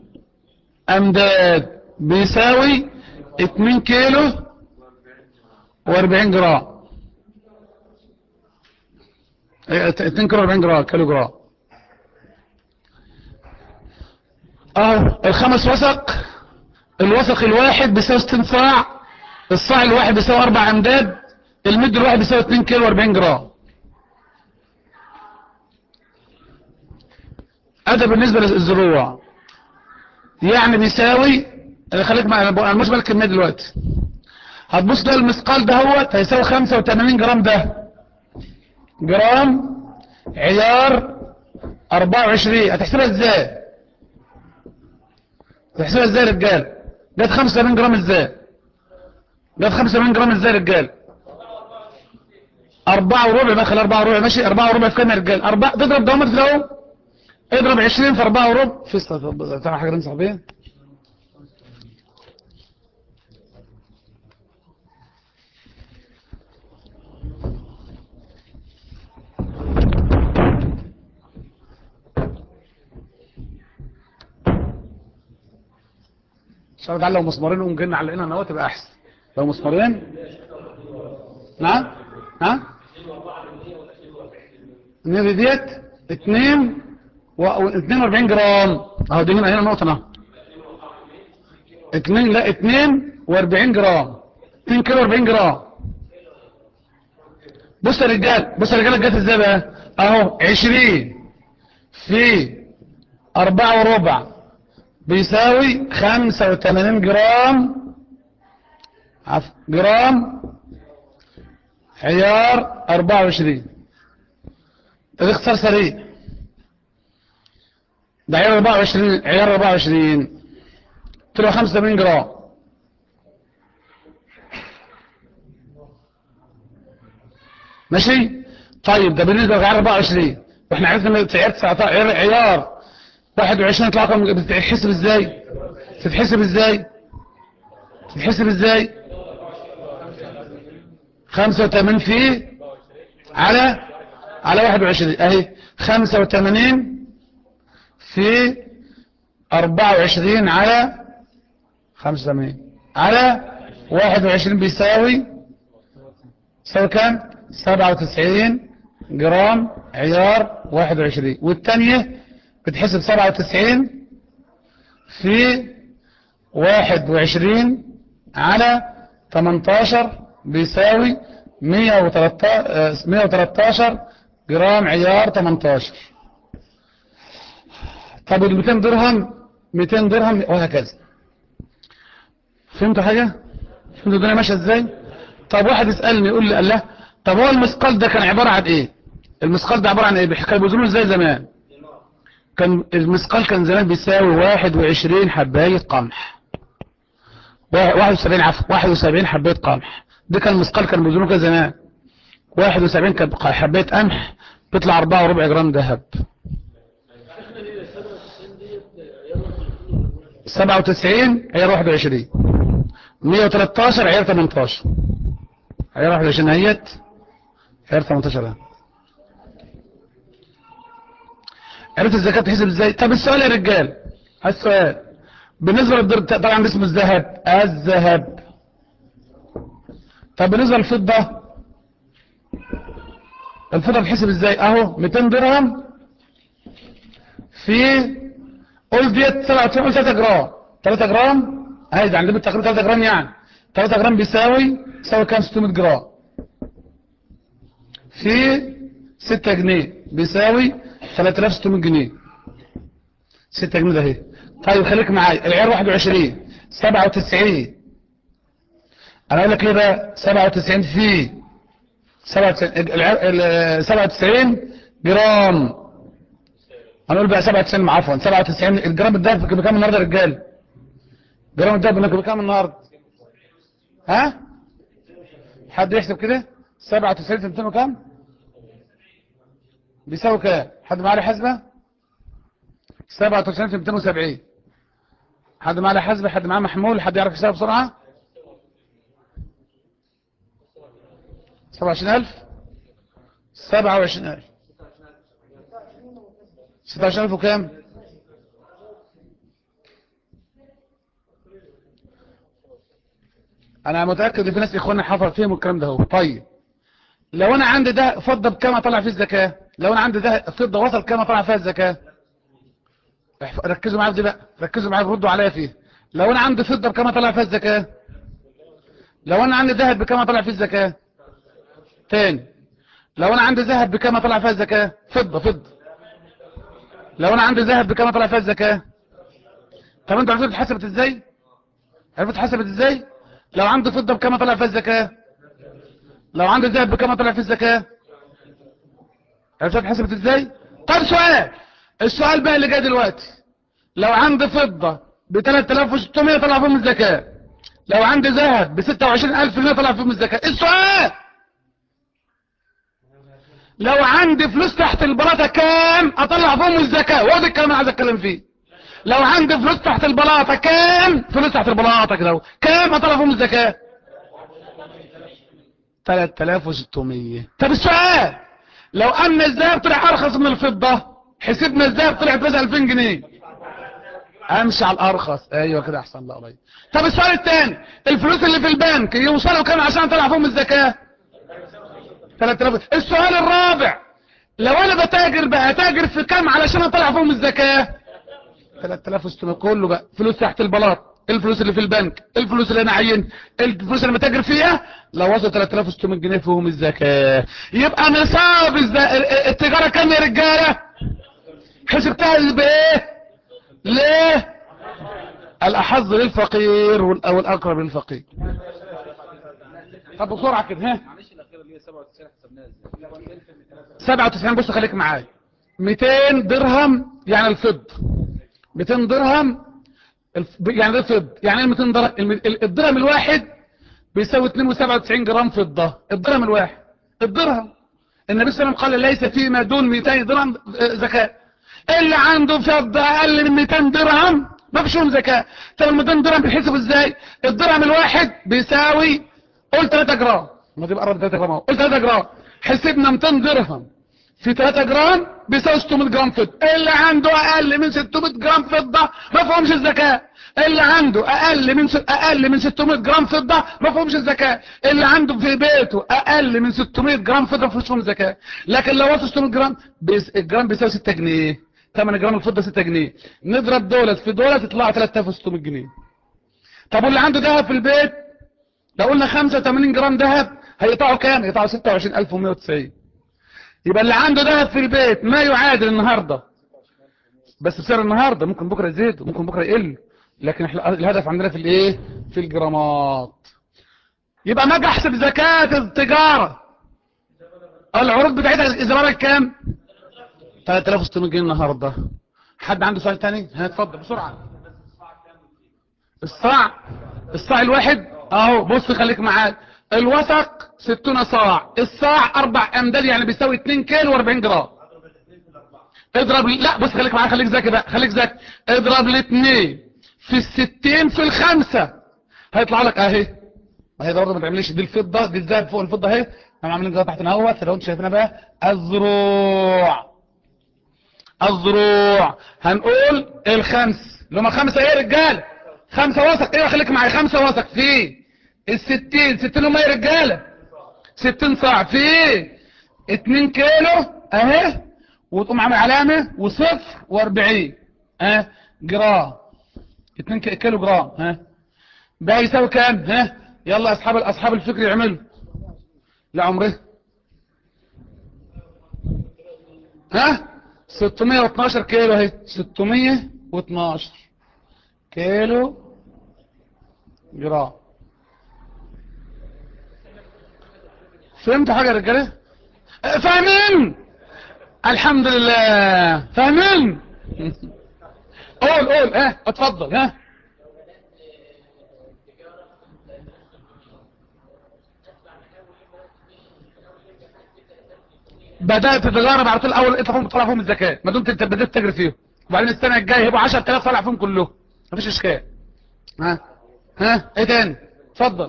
امداد بيساوي اتنين كيلو واربعين جرام اه، اتنين كيلو واربعين جرام كيلو جرام اه الخمس وسق الوسق الواحد بيساوي ستين صاع الصاع الواحد بيساوي اربع امداد المد الواحد بيساوي اتنين كيلو واربعين جرام هذا بالنسبة للزروع يعني بيساوي اللي خليك مع انا مش بالك الكمية دلوقتي هتبص ده المثقال ده هو هيساوي 85 جرام ده جرام عيار 24 هتحسبها ازاي هتحسبها ازاي يا رجال جت 85 جرام ازاي جت 85 جرام ازاي يا رجال أربعة وربع بقى خلي أربعة وربع ماشي أربعة وربع في كام يا رجال أربعة تضرب دوامات في الأول اضرب 20 في أربعة وربع في استطاع تعمل حاجة ننصح بيها شاء الله لو مسمارين نقوم جايين علقنا نواه تبقى احسن لو مسمارين نعم ها النبي ديت 2 و 42 جرام اهو دي هنا هنا نقطه اهو 2 لا 42 جرام 2 كيلو 40 جرام بص يا رجال بص يا رجاله جت ازاي بقى اهو 20 في 4 وربع بيساوي 85 جرام عف... جرام عيار 24 ده اختصار سريع ده عيار 24 عيار 24 قلت له 85 جرام ماشي طيب ده بالنسبه لعيار 24 واحنا عرفنا ان عيار 19 عيار عيار 21 يطلع رقم بتتحسب ازاي تتحسب ازاي تتحسب ازاي 85 في على على 21 اهي 85 في 24 على 85 على 21 بيساوي يساوي كام 97 جرام عيار 21 والثانيه بتحسب 97 في 21 على 18 بيساوي 113 113 جرام عيار 18 طب ال 200 درهم 200 درهم وهكذا فهمتوا حاجة فهمتوا الدنيا ماشيه ازاي طب واحد يسألني يقول لي الله طب هو المثقال ده كان عبارة عن ايه المثقال ده عبارة عن ايه كانوا بيوزنوه ازاي زمان كان المثقال كان زمان بيساوي 21 حباية قمح 71 عفوا 71 حباية قمح ده كان المثقال كان بيوزنوه كده زمان 71 كان حباية قمح بيطلع 4 وربع جرام ذهب 97 عيار 21 113 عيار 18 عيار 21 اهيت عيار 18 اهي عرفت الزكاة تحسب ازاي طب السؤال يا رجال السؤال بالنسبة للدر طبعا اسمه الذهب الذهب طب بالنسبة للفضة الفضة بتحسب ازاي اهو 200 درهم في قول ديت 97 3 جرام 3 جرام اهي ده عندنا تقريبا 3 جرام يعني 3 جرام بيساوي يساوي كام 600 جرام في 6 جنيه بيساوي 3600 جنيه 6 جنيه ده اهي طيب خليك معايا العيار 21 97 انا اقول لك ليه بقى 97 في 97 العيار ال 97 جرام هنقول بقى 97 عفوا 97 الجرام الدهب بكام النهارده يا رجال جرام الدهب بكام النهارده ها حد يحسب كده 97 في 200 وكام بيساوي كام حد معاه حسبة 97 في 270 حد معاه حسبة حد معاه محمول حد يعرف يحسبها بسرعة 27000 27000 26000 وكام انا متأكد ان في ناس اخوانا حفر فيهم الكلام ده هو طيب لو انا عندي ده فضة بكام اطلع فيه الزكاة لو انا عندي ده فضة وصل كام اطلع فيها الزكاة ركزوا معايا في دي بقى ركزوا معايا ردوا عليا فيه لو انا عندي فضة بكام اطلع فيها الزكاة لو انا عندي ذهب بكام اطلع فيه الزكاة تاني لو انا عندي ذهب بكام اطلع فيها الزكاة فضة فضة لو انا عندي ذهب بكام طلع فيها الزكاة طب انت عرفت اتحسبت ازاي عرفت اتحسبت ازاي لو عندي فضة بكام طلع فيها الزكاة لو عندي ذهب بكام طلع فيها الزكاة عرفت اتحسبت ازاي طب سؤال السؤال بقى اللي جاي دلوقتي لو عندي فضة ب 3600 طلع فيهم الزكاة لو عندي ذهب ب 26000 جنيه طلع فيهم الزكاة السؤال لو عندي فلوس تحت البلاطة كام اطلع فيهم الزكاة وهو ده الكلام اللي عايز اتكلم فيه لو عندي فلوس تحت البلاطة كام فلوس تحت البلاطة كده اهو. كام اطلع فيهم الزكاة 3600 طب السؤال لو ان الذهب طلع ارخص من الفضة حسبنا الذهب طلع بس 2000 جنيه امشي على الارخص ايوه كده احسن لا قريب طب السؤال الثاني الفلوس اللي في البنك يوصلوا كام عشان اطلع فيهم الزكاة 3000 السؤال الرابع لو انا بتاجر بقى تاجر في كام علشان اطلع فيهم الزكاة 3600 كله بقى فلوس تحت البلاط الفلوس اللي في البنك الفلوس اللي انا عين الفلوس اللي بتاجر فيها لو وصل 3600 جنيه فيهم الزكاة يبقى نصاب الز- التجارة كام يا رجالة حسبتها بايه ليه الاحظ للفقير وال- او الاقرب للفقير طب بسرعة كده ها معلش الاخيره اللي هي 97 حسبناها ازاي 97 بص خليك معايا 200 درهم يعني الفض 200 درهم الف... يعني ده فض يعني ايه 200 درهم الم- ال- الدرهم الواحد بيساوي 2.97 جرام فضة الدرهم الواحد الدرهم النبي صلى الله عليه وسلم قال ليس فيما دون 200 درهم آه، زكاة اللي عنده فضة اقل من 200 درهم ما فيش فيهم زكاة طب ال 200 درهم بيحسبوا ازاي الدرهم الواحد بيساوي قول 3 جرام ما تبقى قرب 3 جرام اهو قول 3 جرام حسبنا 200 درهم في 3 جرام بيساوي 600 جرام فضة اللي عنده اقل من 600 جرام فضة ما فيهمش الزكاة اللي عنده اقل من س... اقل من 600 جرام فضة ما فيهمش الزكاة اللي عنده في بيته اقل من 600 جرام فضة ما فيهمش زكاة لكن لو وصل 600 جرام بيس... الجرام بيساوي 6 جنيه 8 جرام الفضة 6 جنيه نضرب دولت في دولت يطلع 3600 جنيه طب واللي عنده ذهب في البيت لو قلنا 85 جرام ذهب هيقطعوا كام يقطعوا 26190 يبقى اللي عنده ذهب في البيت ما يعادل النهاردة بس بسعر النهاردة ممكن بكرة يزيد وممكن بكرة يقل لكن احنا الهدف عندنا في الايه في الجرامات يبقى ما اجي احسب زكاة التجارة العروض بتاعتها الازرار كام 3600 جنيه النهاردة حد عنده سؤال تاني هاتفضل بسرعة الصاع الصاع الواحد اهو بص خليك معاك الوسق 60 صاع الصاع اربع امداد يعني بيساوي 2 كيلو و40 جرام اضرب لا بص خليك معايا خليك ذكي بقى خليك ذكي اضرب الاثنين في الستين في الخمسة هيطلع لك اهي اهي ده برضه ما تعمليش دي الفضة دي الذهب فوق الفضة اهي احنا عاملين كده تحت اهوت لو انتوا شايفينها بقى الزروع الزروع هنقول الخمس اللي هم خمسة ايه يا رجاله خمسة وسق ايوه خليك معايا خمسة وسق في الستين ستين هم ايه يا رجاله ستين صاع في اتنين كيلو اهي وتقوم عامل علامة وصفر واربعين ها جرام اتنين ك- كيلو جرام ها ده يساوي كام ها يلا اصحاب اصحاب الفكر يعملوا لا عمره ها 612 كيلو اهي 612 كيلو جرام فهمت حاجة يا رجالة اه، فاهمين الحمد لله فاهمين قول قول اه اتفضل ها بدأت تجارب على طول اول اطلع فيهم طلع فيهم الزكاة ما دمت انت بدأت تجري فيهم وبعدين السنة الجاية هيبقوا 10000 طلع فيهم كلهم مفيش اشكال ها ها ايه تاني اتفضل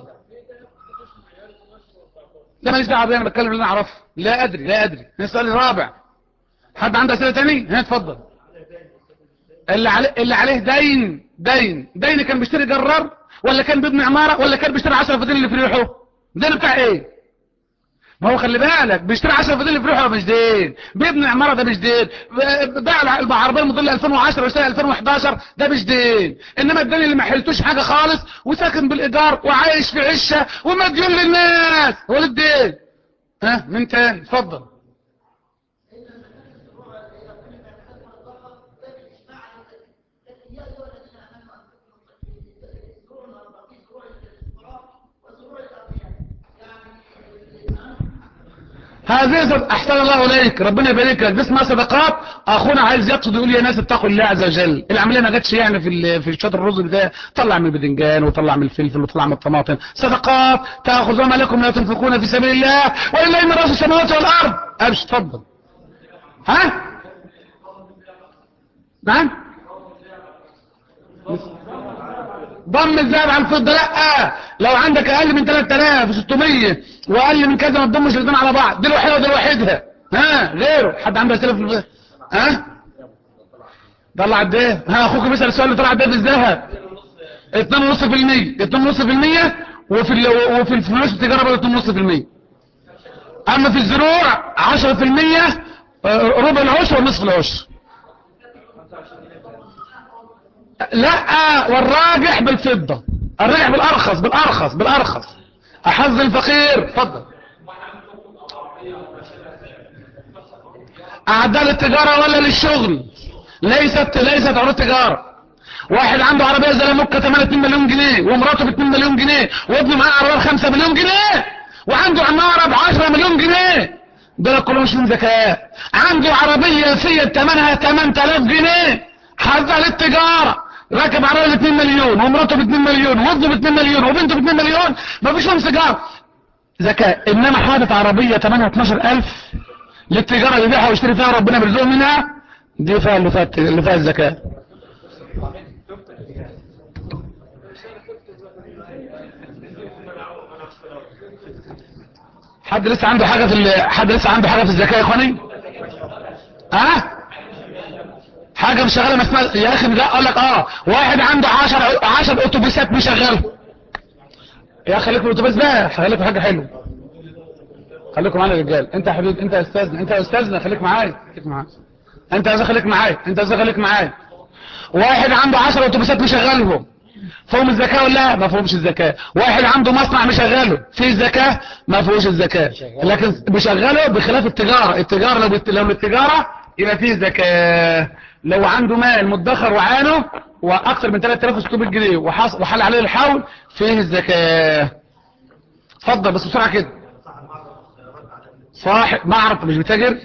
لا ماليش دعوه بيه انا بتكلم اللي انا اعرفه لا ادري لا ادري السؤال الرابع حد عنده اسئله تاني ها اتفضل اللي عليه اللي عليه دين دين دين كان بيشتري جرار ولا كان بيبني عماره ولا كان بيشتري 10 فدان اللي في ريحه دين بتاع ايه ما هو خلي بالك بيشتري 10 فدان اللي في ريحه مش دين بيبني عماره ده مش دين ب- باع العربيه الموديل 2010 واشتري 2011 ده مش دين انما الدين اللي ما حلتوش حاجه خالص وساكن بالايجار وعايش في عشه ومديون للناس هو ده الدين ها من تاني اتفضل هذه صد- احسن الله اليك ربنا يبارك لك دي اسمها صدقات اخونا عايز يقصد يقول يا ناس اتقوا الله عز وجل العمليه ما جاتش يعني في ال- في شطر الرز ده طلع من الباذنجان وطلع من الفلفل وطلع من الطماطم صدقات تاخذون ما لكم لا تنفقون في سبيل الله ولله من راس السماوات والارض ابش اتفضل ها نعم ضم الذهب على الفضة لا لو عندك اقل من 3600 واقل من كذا ما تضمش الاثنين على بعض دي الوحيده ودي لوحدها ها غيره حد عنده اسئله في الف... ها طلع قد ايه ها اخوك بيسال السؤال اللي طلع قد ايه في الذهب 2.5% 2.5% وفي ال... وفي الفلوس التجاره برضه 2.5% اما في الزروع 10% آه، ربع العشر ونصف العشر لا والراجح بالفضة الراجح بالارخص بالارخص بالارخص احظ الفقير اتفضل اعداء للتجارة ولا للشغل ليست ليست عروض تجارة واحد عنده عربية زي مكة 8 مليون جنيه ومراته ب 2 مليون جنيه وابنه معاه عربية ب 5 مليون جنيه وعنده عمارة ب 10 مليون جنيه دول كلهم مش من زكاة عنده عربية فيت ثمنها 8000 جنيه حظها للتجارة راكب عربية ب 2 مليون ومراته ب 2 مليون وابنه ب 2 مليون وبنته ب 2 مليون ما فيش لهم سيجارة زكاة انما حاطط عربية ثمنها 12000 للتجارة يبيعها ويشتري فيها ربنا بيرزقه منها دي فيها اللي فيها اللي فيها الزكاة حد لسه عنده حاجة في ال- حد لسه عنده حاجة في الزكاة يا اخواني ها حاجة مش شغالة ما اسمها يا اخي لا اقول لك اه واحد عنده 10 10 اتوبيسات مشغله يا اخي خليكم الاتوبيس بقى خليكم حاجة حلوه خليكم معانا يا رجال انت يا حبيبي انت يا استاذنا انت يا استاذنا خليك معايا خليك معايا انت يا أستاذ خليك معايا انت يا أستاذ خليك معايا واحد عنده 10 اتوبيسات مشغلهم فهم الزكاة ولا لا ما فيهمش الزكاة واحد عنده مصنع مشغله فيه الزكاة ما فيهوش الزكاة لكن مشغله بخلاف التجارة التجارة لو بت... لو التجارة يبقى فيه زكاة لو عنده مال مدخر وعانه واكثر من 3600 جنيه وحص... وحل عليه الحول فيه الزكاة اتفضل بس بسرعة كده صاحب معرض مش بتاجر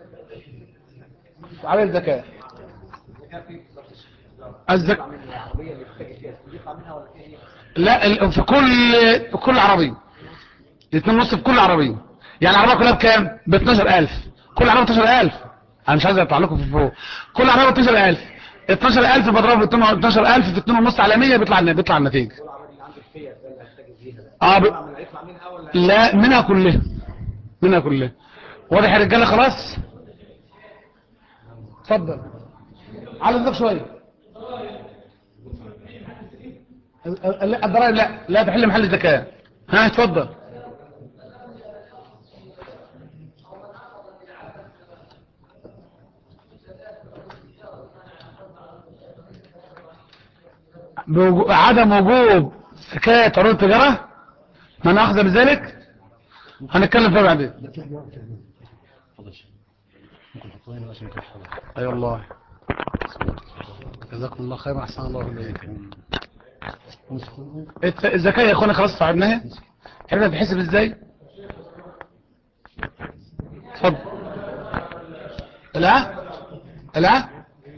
عليه الزكاة الزكاة لا ال- في كل في كل عربية اتنين ونص في كل عربية يعني العربية كلها بكام ب 12000 كل عربية 12000 انا مش عايز اطلع لكم في الفروق كل عربية 12000 12000 بضرب 12000 في 2 ونص على 100 بيطلع بيطلع النتيجة اه ب... لا منها كلها منها كلها واضح يا رجاله خلاص اتفضل على الضغط شويه ال- ال- لا الضرائب لا لا تحل محل الزكاه ها اتفضل بوجو- عدم وجوب زكاة عروض التجارة من أخذ بذلك هنتكلم فيها بعدين ممكن حطوين عشان تحفظ اي والله جزاكم الله خير احسن الله اليك الت- الزكاه يا اخوانا خلاص صعبناها عرفنا بتحسب ازاي اتفضل لا لا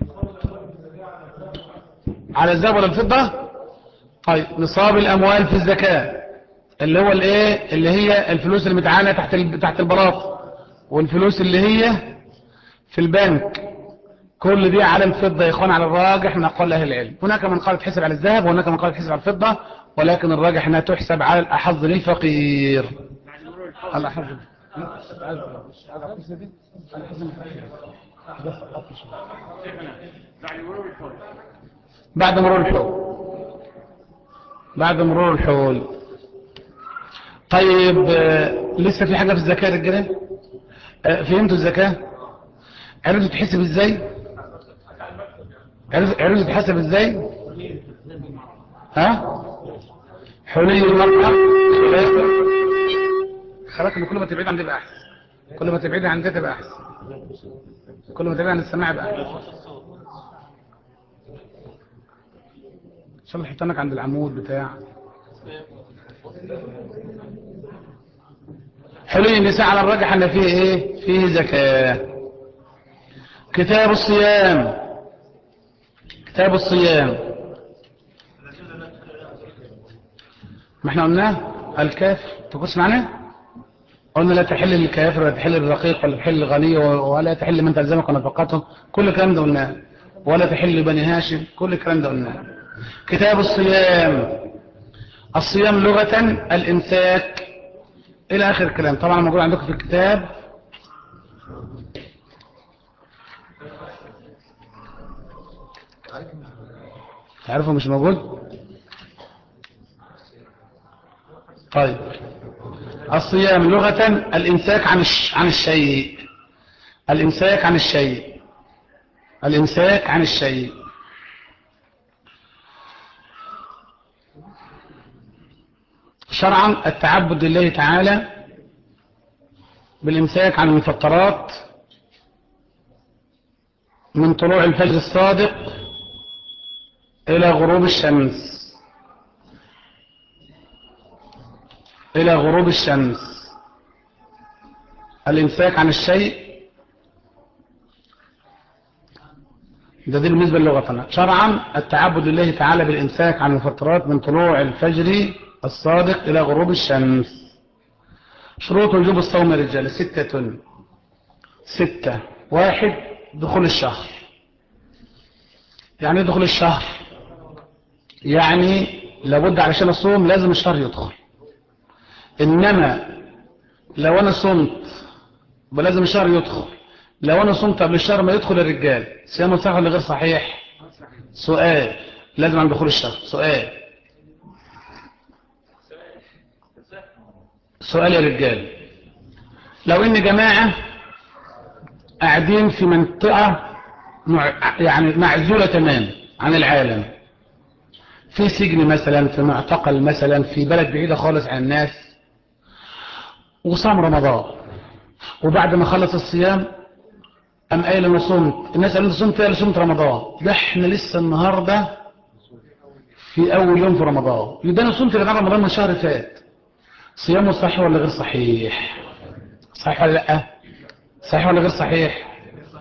على الذهب ولا الفضه طيب نصاب الاموال في الزكاه اللي هو الايه اللي هي الفلوس اللي متعانه تحت ال- تحت البلاط والفلوس اللي هي في البنك كل دي على الفضة يا اخوان على الراجح من اقوال اهل العلم هناك من قال تحسب على الذهب وهناك من قال تحسب على الفضة ولكن الراجح انها تحسب على الاحظ للفقير الاحظ بعد مرور الحول بعد مرور الحول طيب آه، لسه في حاجة في الزكاة يا رجاله آه، فهمتوا الزكاة عرفتوا تحسب ازاي عرف- عرفتوا تحسب ازاي ها حلي المرأة خلاص ان كل ما تبعد عن دي يبقى احسن كل ما تبعد عن دي تبقى احسن كل ما تبعد عن السماع يبقى احسن ان شاء الله حطانك عند العمود بتاع حلي النساء على الراجح ان فيه ايه فيه زكاة كتاب الصيام كتاب الصيام ما احنا قلناه الكافر تقص معنا قلنا لا تحل للكافر ولا تحل للرقيق ولا تحل للغني ولا تحل لمن تلزمك ونفقته كل الكلام ده قلناه ولا تحل لبني هاشم كل الكلام ده قلناه كتاب الصيام الصيام لغة الإمساك إلى آخر الكلام طبعا موجود عندكم في الكتاب تعرفوا مش موجود طيب الصيام لغة الإمساك عن الش... عن الشيء الإمساك عن الشيء الإمساك عن الشيء شرعا التعبد لله تعالى بالإمساك عن المفطرات من طلوع الفجر الصادق إلى غروب الشمس إلى غروب الشمس الإمساك عن الشيء ده دي بالنسبة للغتنا شرعا التعبد لله تعالى بالإمساك عن الفترات من طلوع الفجر الصادق إلى غروب الشمس شروط وجوب الصوم يا رجال ستة ستة واحد دخول الشهر يعني ايه دخول الشهر يعني لابد علشان الصوم لازم الشهر يدخل إنما لو أنا صمت لازم الشهر يدخل لو أنا صمت قبل الشهر ما يدخل الرجال صيام صحيح ولا غير صحيح سؤال لازم عن دخول الشهر سؤال سؤال يا رجال لو ان جماعة قاعدين في منطقة مع يعني معزولة تماما عن العالم في سجن مثلا في معتقل مثلا في بلد بعيدة خالص عن الناس وصام رمضان وبعد ما خلص الصيام قام قايل انا صمت الناس قالوا صمت قال صمت رمضان ده احنا لسه النهارده في اول يوم في رمضان يبقى انا صمت يا جماعه رمضان من شهر فات صيامه صحيح ولا غير صحيح صحيح ولا لا صحيح ولا غير صحيح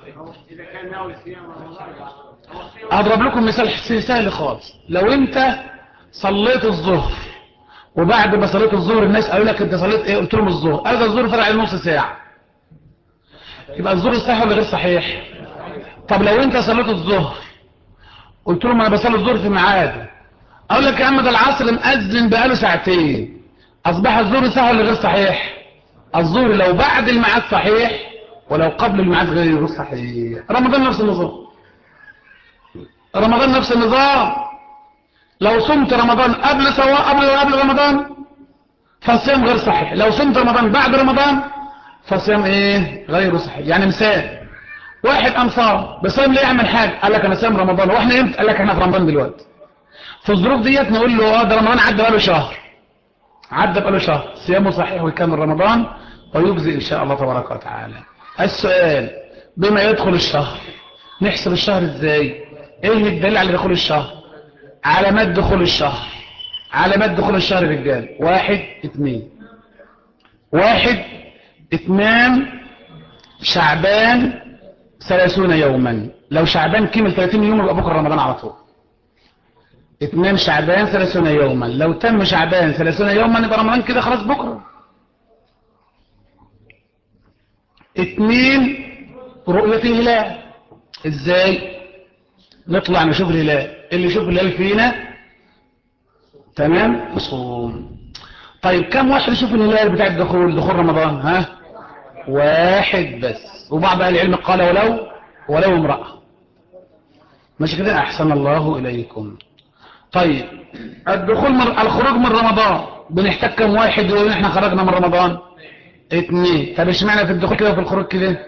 اضرب لكم مثال سهل خالص لو انت صليت الظهر وبعد ما صليت الظهر الناس قالوا لك انت صليت ايه قلت لهم الظهر قالوا ده الظهر فرق عليه نص ساعه يبقى الظهر صحيح ولا غير صحيح طب لو انت صليت الظهر قلت لهم انا بصلي الظهر في ميعاده اقول لك يا عم ده العصر مأذن بقاله ساعتين اصبح الظهر صحيح ولا غير صحيح الظهر لو بعد الميعاد صحيح ولو قبل الميعاد غير صحيح رمضان نفس النظام رمضان نفس النظام لو صمت رمضان قبل سواء قبل قبل رمضان فالصيام غير صحيح لو صمت رمضان بعد رمضان فالصيام ايه غير صحيح يعني مثال واحد قام صام بصام ليه يعمل حاجه قال لك انا صام رمضان واحنا امتى قال لك احنا في رمضان دلوقتي في الظروف ديت نقول له اه ده رمضان عدى بقاله شهر عدى بقاله شهر صيامه صحيح ويكمل رمضان ويجزي ان شاء الله تبارك وتعالى السؤال بما يدخل الشهر نحسب الشهر ازاي ايه الدليل على دخول الشهر علامات دخول الشهر علامات دخول الشهر رجال واحد اثنين واحد اتمام شعبان ثلاثون يوما لو شعبان كمل 30 يوم يبقى بكره رمضان على طول اتمام شعبان ثلاثون يوما لو تم شعبان ثلاثون يوما يبقى رمضان كده خلاص بكره اتنين رؤية الهلال ازاي نطلع نشوف الهلال اللي يشوف الهلال فينا تمام نصوم طيب كم واحد يشوف الهلال بتاع الدخول دخول رمضان ها واحد بس وبعض اهل العلم قال ولو ولو امرأة ماشي كده احسن الله اليكم طيب الدخول من الخروج من رمضان بنحتاج كم واحد يقول احنا خرجنا من رمضان اتنين طب اشمعنى في الدخول كده وفي الخروج كده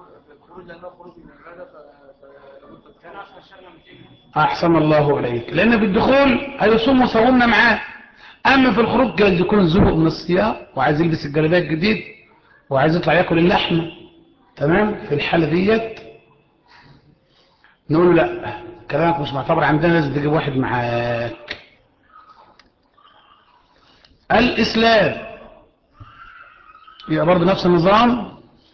احسن الله اليك لان في الدخول هيصوم وصومنا معاه اما في الخروج جايز يكون زهق من الصيام وعايز يلبس الجلابيه الجديد وعايز يطلع ياكل اللحمه تمام في الحاله ديت نقول له لا كلامك مش معتبر عندنا لازم تجيب واحد معاك الاسلام يبقى برضه نفس النظام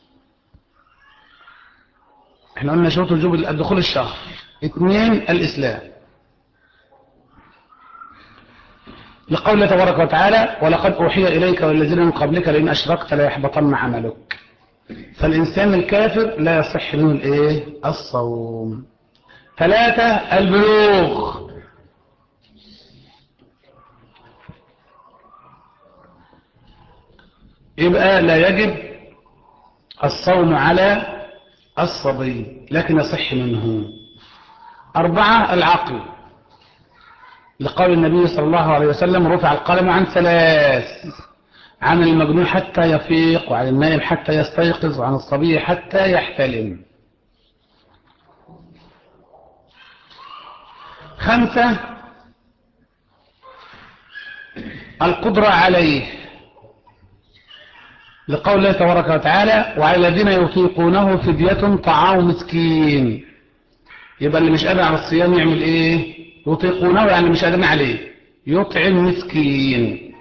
احنا قلنا شروط وجوب الدخول الشهر اثنين الإسلام لقول الله تبارك وتعالى ولقد أوحي إليك والذين من قبلك لئن أشركت ليحبطن عملك فالإنسان الكافر لا يصح منه الإيه الصوم ثلاثة البلوغ يبقى لا يجب الصوم على الصبي لكن يصح منه أربعة العقل لقول النبي صلى الله عليه وسلم رفع القلم عن ثلاث عن المجنون حتى يفيق وعن النائم حتى يستيقظ وعن الصبي حتى يحتلم خمسة القدرة عليه لقول الله تبارك وتعالى وعلى الذين يطيقونه فدية طعام مسكين يبقى اللي مش قادر على الصيام يعمل ايه يطيقونه يعني مش قادرين عليه يطعم مسكين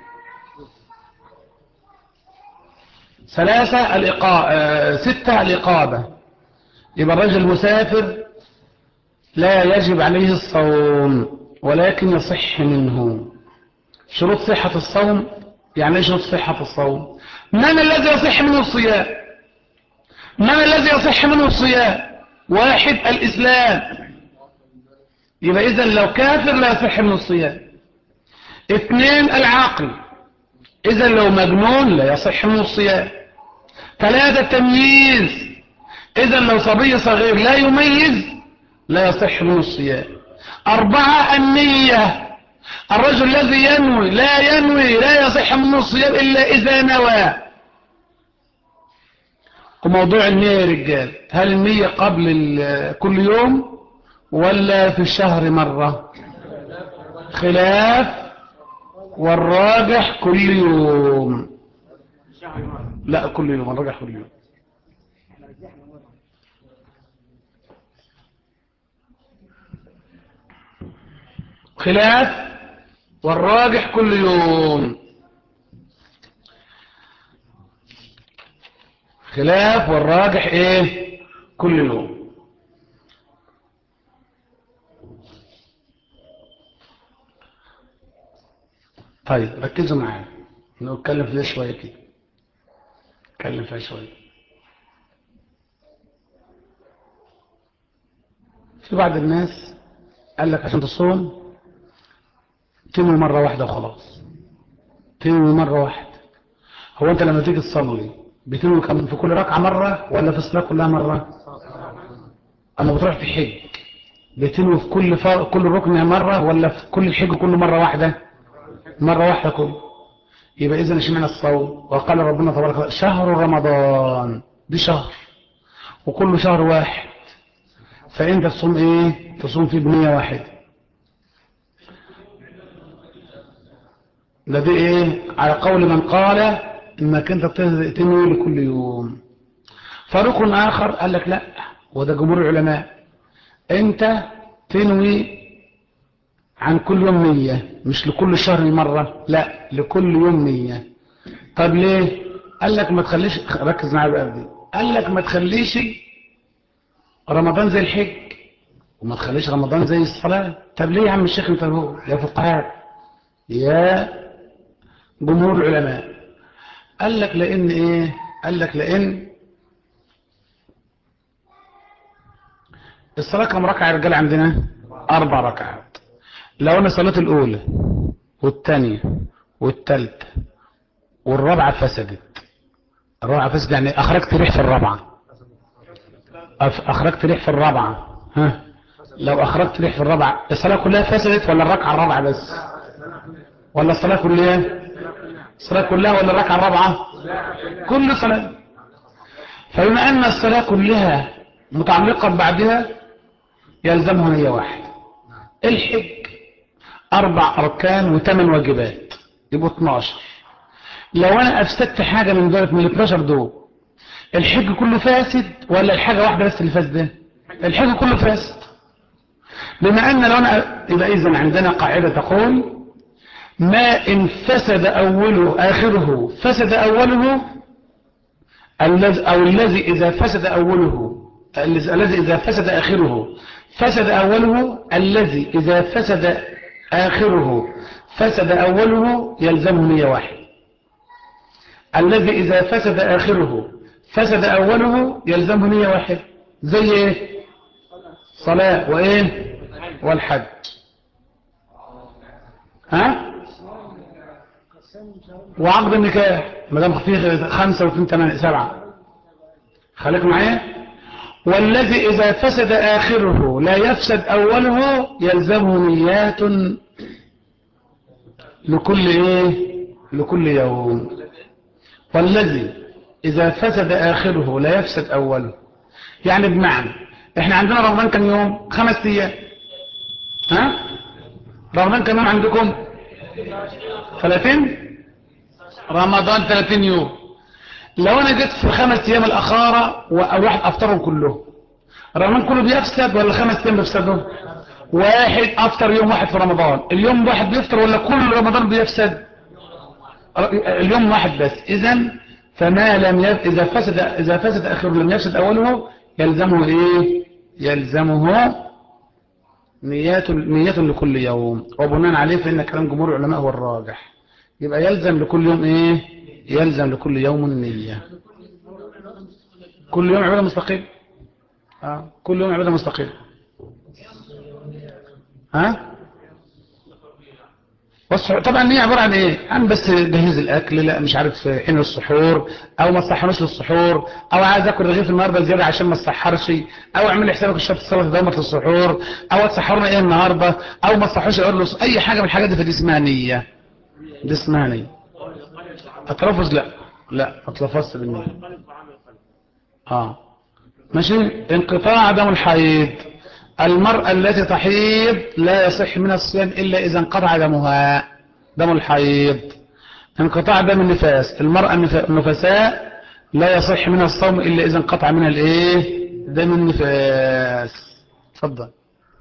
ثلاثة الإقا... آه، ستة الإقامة يبقى الرجل مسافر لا يجب عليه الصوم ولكن يصح منه شروط صحة الصوم يعني ايش شروط صحة الصوم من الذي يصح منه الصيام من الذي يصح منه الصيام واحد الإسلام يبقى إذا لو كافر لا يصح منه الصيام اثنين العقل إذا لو مجنون لا يصح منه الصيام ثلاثة التمييز إذا لو صبي صغير لا يميز لا يصح منه الصيام أربعة النية الرجل الذي ينوي لا ينوي لا يصح منه الصيام إلا إذا نوى وموضوع النية يا رجال هل النية قبل ال- كل يوم ولا في الشهر مرة خلاف والراجح كل يوم لا كل يوم الراجح كل يوم خلاف والراجح كل يوم خلاف والراجح ايه كل يوم طيب ركزوا معايا نتكلم في ده شويه كده نتكلم فيها شويه في بعض الناس قال لك عشان تصوم تنوي مرة واحدة وخلاص تنوي مرة واحدة هو انت لما تيجي تصلي بتنوي كم في كل ركعة مرة ولا في الصلاة كلها مرة اما بتروح في حج بتنوي في كل ف... كل ركن مرة ولا في كل الحج كله مرة واحدة مرة واحدة كله يبقى اذا اشمعنى الصوم وقال ربنا تبارك وتعالى شهر رمضان دي شهر وكل شهر واحد فانت تصوم ايه تصوم فيه بنية واحدة ده دي ايه على قول من قال انك انت تنوي لكل يوم فريق اخر قال لك لا وده جمهور العلماء انت تنوي عن كل يوم نية مش لكل شهر مرة لا لكل يوم نية طب ليه قال لك ما تخليش ركز معايا بقى في دي قال لك ما تخليش رمضان زي الحج وما تخليش رمضان زي الصلاة طب ليه يا عم الشيخ انت هو يا فقهاء يا جمهور العلماء قال لك لان ايه قال لك لان الصلاة كم ركعة يا رجال عندنا اربع ركعات لو انا صليت الاولى والثانية والثالثة والرابعة فسدت الرابعة فسدت يعني اخرجت ريح في الرابعة أف- اخرجت ريح في الرابعة ها لو اخرجت ريح في الرابعة الصلاة كلها فسدت ولا الركعة الرابعة بس ولا الصلاة كلها الصلاة كلها ولا الركعة الرابعة كل صلاة فبما أن الصلاة كلها متعلقة بعدها يلزمها نية واحدة الحج أربع أركان وثمان واجبات يبقوا 12 لو أنا أفسدت حاجة من دولة من ال 12 دول الحج كله فاسد ولا الحاجة واحدة بس اللي فاسدة الحج كله فاسد بما أن لو أنا يبقى إذن عندنا قاعدة تقول ما إن فسد أوله آخره فسد أوله الذي أو الذي إذا فسد أوله الذي الذي إذا فسد آخره فسد أوله الذي إذا فسد آخره فسد أوله يلزمه نية واحد الذي إذا فسد آخره فسد أوله يلزمه نية واحد زي إيه صلاة وإيه والحج ها وعقد النكاح ما دام فيه خمسة واثنين ثمانية سبعة خليك معايا والذي إذا فسد آخره لا يفسد أوله يلزمه نيات لكل إيه لكل يوم والذي إذا فسد آخره لا يفسد أوله يعني بمعنى إحنا عندنا رمضان كم يوم خمس أيام ها رمضان كم يوم عندكم 30 رمضان 30 يوم لو انا جيت في خمس ايام الاخاره وواحد افطرهم كلهم رمضان كله بيفسد ولا خمس ايام بيفسدوا واحد افطر يوم واحد في رمضان اليوم واحد بيفطر ولا كل رمضان بيفسد اليوم واحد بس اذا فما لم يف... اذا فسد اذا فسد اخره لم يفسد اوله يلزمه ايه يلزمه نيات نية لكل يوم وبناء عليه فإن كلام جمهور العلماء هو الراجح يبقى يلزم لكل يوم ايه يلزم لكل يوم النية كل يوم عبادة مستقيم آه. كل يوم عبادة مستقيم ها والسحور طبعا النية عبارة عن ايه عن بس جهيز الاكل لا مش عارف حين السحور او ما تصحنوش للسحور او عايز اكل رغيف النهارده زياده عشان ما تصحرش او اعمل لي حسابك الشرط الصلاه دايما في السحور او تسحرنا ايه النهارده او ما تصحوش اقرلص اي حاجه من الحاجات دي فدي اسمها نيه دي اسمها نيه التلفظ لا لا ما تلفظت بالنيه اه ماشي انقطاع دم الحيض المرأة التي تحيض لا يصح من الصيام إلا إذا انقطع دمها دم الحيض انقطاع دم النفاس المرأة النف- النفساء لا يصح من الصوم إلا إذا انقطع منها الإيه دم النفاس تفضل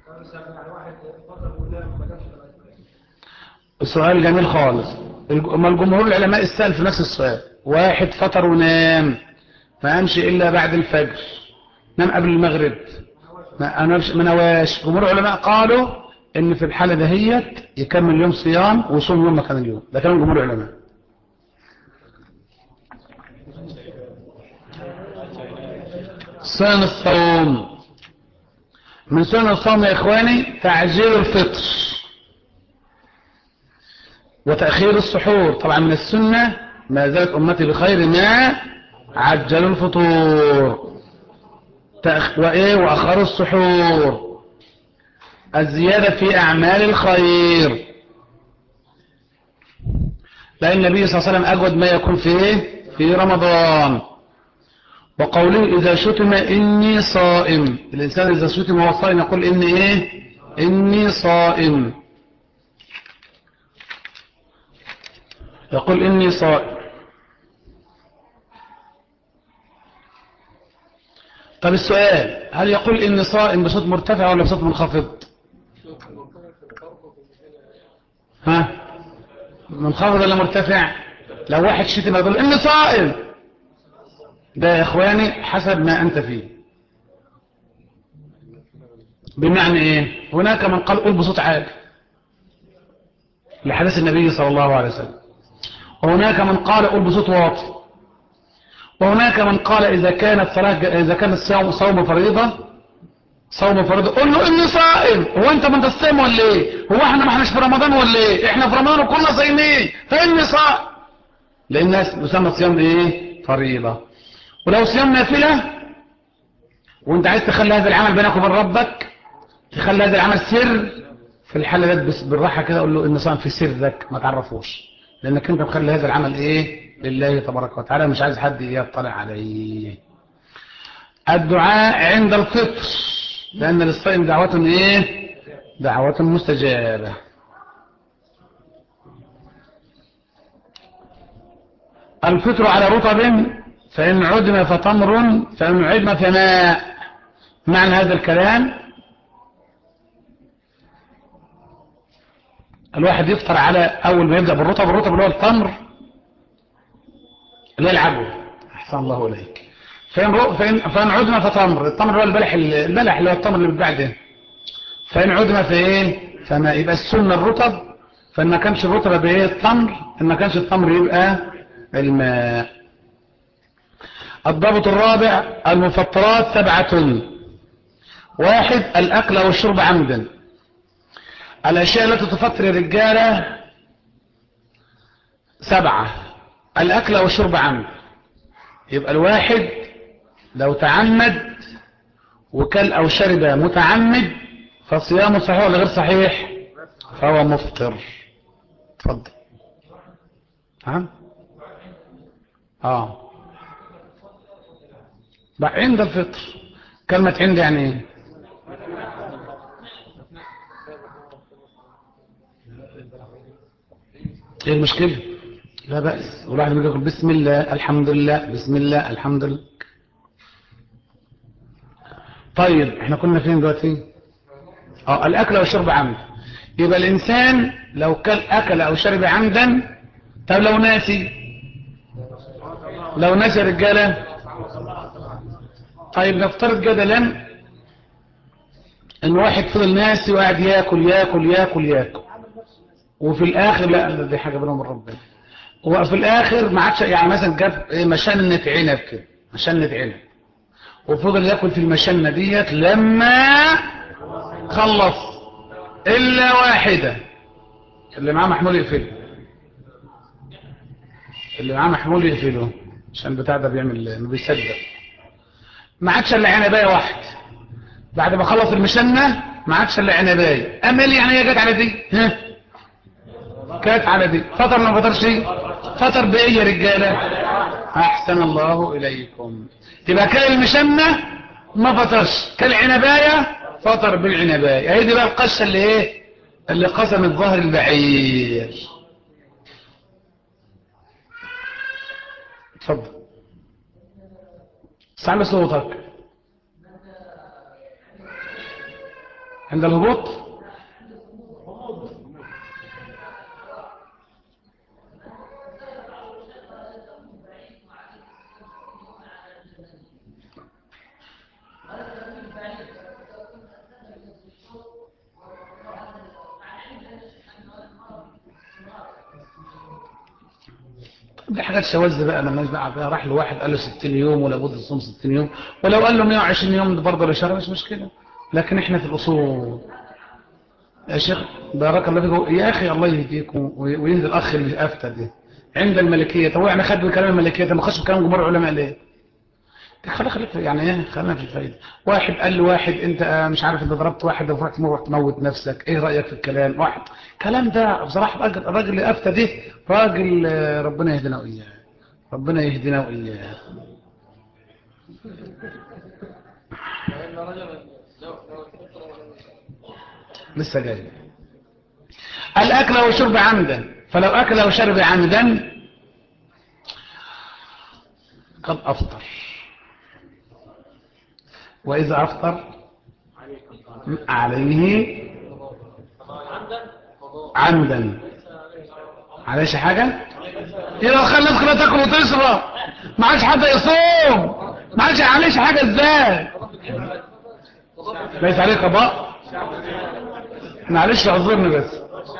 السؤال جميل خالص الج- ما الجمهور العلماء السأل في نفس السؤال واحد فطر ونام ما قامش إلا بعد الفجر نام قبل المغرب ما أنامش ما نواش جمهور العلماء قالوا ان في الحالة دهيت يكمل يوم صيام ويصوم يوم مكان اليوم ده كلام جمهور العلماء سنن الصوم من سنن الصوم يا اخواني تعجيل الفطر وتأخير السحور طبعا من السنة ما زالت أمتي بخير ما عجلوا الفطور تأخ... وإيه وأخر السحور الزيادة في أعمال الخير لأن النبي صلى الله عليه وسلم أجود ما يكون فيه في رمضان وقوله إذا شتم إني صائم الإنسان إذا شتم وهو صائم يقول إني إيه إني صائم يقول إني صائم طب السؤال هل يقول إني صائم بصوت مرتفع ولا بصوت منخفض ها منخفض ولا مرتفع لو واحد شتم يقول إني صائم ده يا إخواني حسب ما أنت فيه بمعنى إيه هناك من قال قل بصوت عالي لحديث النبي صلى الله عليه وسلم وهناك من قال قل بصوت واطي وهناك من قال إذا كانت صلاة إذا كان الصوم صوم فريضة صوم فريضة قل له إني صائم هو أنت من تصوم ولا إيه هو إحنا ما إحناش في رمضان ولا إيه إحنا في رمضان وكلنا صايمين فإني صائم لأن الناس يسمى صيام إيه فريضة ولو صيام نافلة وأنت عايز تخلي هذا العمل بينك وبين ربك تخلي هذا العمل سر في الحالة ده بس بالراحة كده قول له إن صام في سرك ما تعرفوش لأنك أنت مخلي هذا العمل إيه لله تبارك وتعالى مش عايز حد يطلع عليه الدعاء عند الفطر لأن للصائم دعوة إيه دعوة مستجابة الفطر على رطب فإن عدم فتمر فإن عدم فماء معنى هذا الكلام الواحد يفطر على أول ما يبدأ بالرطب الرطب اللي هو التمر اللي هي العجوة أحسن الله إليك فإن, رو... فإن... فإن عدم فتمر التمر هو البلح البلح اللي هو التمر اللي بيتباع ده فإن عدم في إيه فما يبقى السنة الرطب فإن ما كانش الرطب يبقى إيه التمر إن ما كانش التمر يبقى الماء الضابط الرابع المفطرات سبعة واحد الأكل والشرب عمدا الأشياء التي تفطر الرجالة سبعة الأكل والشرب عمدا يبقى الواحد لو تعمد وكل أو شرب متعمد فصيامه صحيح ولا غير صحيح فهو مفطر تفضل ها اه بقى عند الفطر كلمة عند يعني ايه ايه المشكلة لا بأس والواحد يقول بسم الله الحمد لله بسم الله الحمد لله طيب احنا كنا فين دلوقتي اه الاكل والشرب عمد يبقى الانسان لو كل اكل او شرب عمدا طب لو ناسي لو ناسي رجاله طيب نفترض جدلا ان واحد فضل ناسي وقاعد ياكل ياكل ياكل ياكل وفي الاخر لا دي حاجه بينهم وبين ربنا وفي الاخر ما عادش يعني مثلا جاب إيه مشنة عنب كده مشنة عنب وفضل ياكل في المشنة ديت لما خلص الا واحدة اللي معاه محمول يقفله اللي معاه محمول يقفله عشان بتاع ده بيعمل انه بيصدق ما عادش الا عنبايه واحد بعد ما خلص المشنة ما عادش الا عنبايه امال يعني هي جت على دي ها كانت على دي فطر ما فطرش فطر بايه يا رجاله احسن الله اليكم تبقى كان المشنة ما فطرش كالعنبايه فطر بالعنبايه هي دي بقى القشه اللي ايه اللي قسمت ظهر البعير اتفضل استعمل صوتك عند الهبوط دي حاجات شواذ بقى لما بقى بقى راح لواحد قال له 60 يوم ولا بد تصوم 60 يوم ولو قال له 120 يوم برضه لشهر مش مشكله لكن احنا في الاصول يا شيخ بارك الله فيكم يا اخي الله يهديكم ويهدي الاخ اللي افتى دي عند الملكيه طب هو احنا خد بكلام الملكيه طب ما خدش بكلام جمهور العلماء ليه؟ خلي خليك يعني ايه خلينا في الفايده واحد قال لواحد انت آه، مش عارف انت ضربت واحد ورحت رحت تموت نفسك ايه رايك في الكلام واحد كلام ده بصراحه الراجل الراجل اللي افتى ده راجل آه، ربنا يهدينا واياه ربنا يهدينا واياه لسه جاي الاكل والشرب عمدا فلو اكل وشرب عمدا قد افطر واذا افطر عليه عمدا عليش حاجة يبقى خلي الناس كلها تاكل وتشرب ما عادش حد يصوم ما عادش عليش حاجة ازاي ليس عليه قضاء معلش اعذرني بس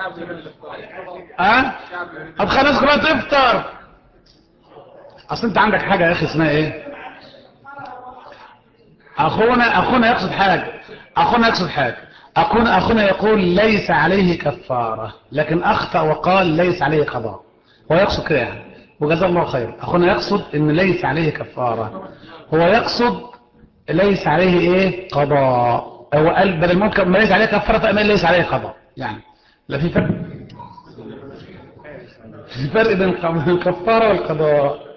ها طب خلي الناس كلها تفطر اصل انت عندك حاجة يا اخي اسمها ايه اخونا اخونا يقصد حاجة اخونا يقصد حاجة اخونا اخونا يقول ليس عليه كفارة لكن اخطأ وقال ليس عليه قضاء هو يقصد كده يعني وجزاه الله خير اخونا يقصد ان ليس عليه كفارة هو يقصد ليس عليه ايه قضاء هو قال بدل ممكن ما ليس عليه كفارة فأمان ليس عليه قضاء يعني لا في فرق في فرق بين الكفارة والقضاء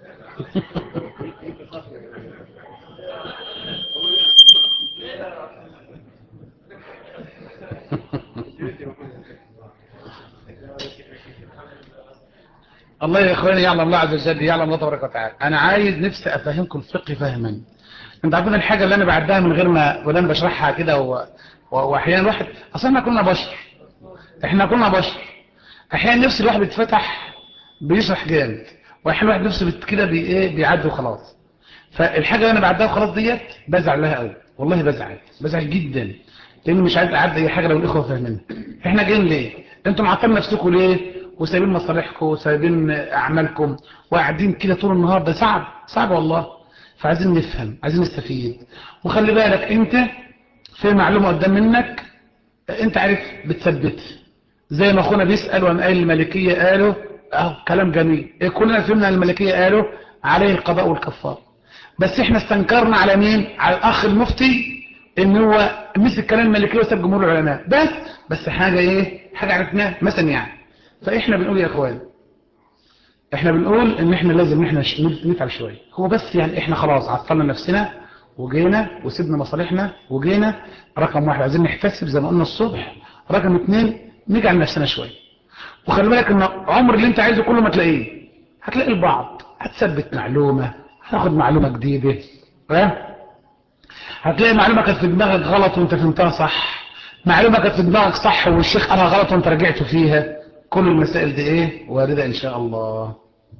الله يا اخواني يعلم الله عز وجل يعلم الله تبارك وتعالى انا عايز نفسي افهمكم الفقه فهما انت عارفين الحاجه اللي انا بعدها من غير ما ولا انا بشرحها كده و... و... واحيانا واحد اصلا احنا كنا بشر احنا كنا بشر احيانا نفس الواحد يتفتح بيشرح جامد واحيانا واحد نفسه بت- كده بي ايه بيعدي وخلاص فالحاجه اللي انا بعدها وخلاص ديت بزعل لها قوي والله بزعل بزعل جدا لاني مش عايز اعدي اي حاجه لو الاخوه فاهمينها احنا جايين ليه انتوا معطلين نفسكم ليه وسايبين مصالحكم وسايبين اعمالكم وقاعدين كده طول النهار ده صعب صعب والله فعايزين نفهم عايزين نستفيد وخلي بالك انت في معلومه قدام منك انت عارف بتثبت زي ما اخونا بيسال وان قال الملكيه قالوا اهو كلام جميل إيه كلنا فهمنا الملكيه قالوا عليه القضاء والكفاره بس احنا استنكرنا على مين على الاخ المفتي ان هو مسك كلام الملكيه وساب جمهور العلماء بس بس حاجه ايه حاجه عرفناها مثلا يعني فاحنا بنقول يا اخوان احنا بنقول ان احنا لازم احنا ش- نتعب شويه هو بس يعني احنا خلاص عطلنا نفسنا وجينا وسيبنا مصالحنا وجينا رقم واحد عايزين نحتسب زي ما قلنا الصبح رقم اثنين نجعل نفسنا شويه وخلي بالك ان عمر اللي انت عايزه كله ما تلاقيه هتلاقي البعض هتثبت معلومه هتاخد معلومه جديده ها هتلاقي معلومه كانت في دماغك غلط وانت فهمتها صح معلومه كانت في دماغك صح والشيخ قالها غلط وانت رجعت فيها كل المسائل دي ايه وارده ان شاء الله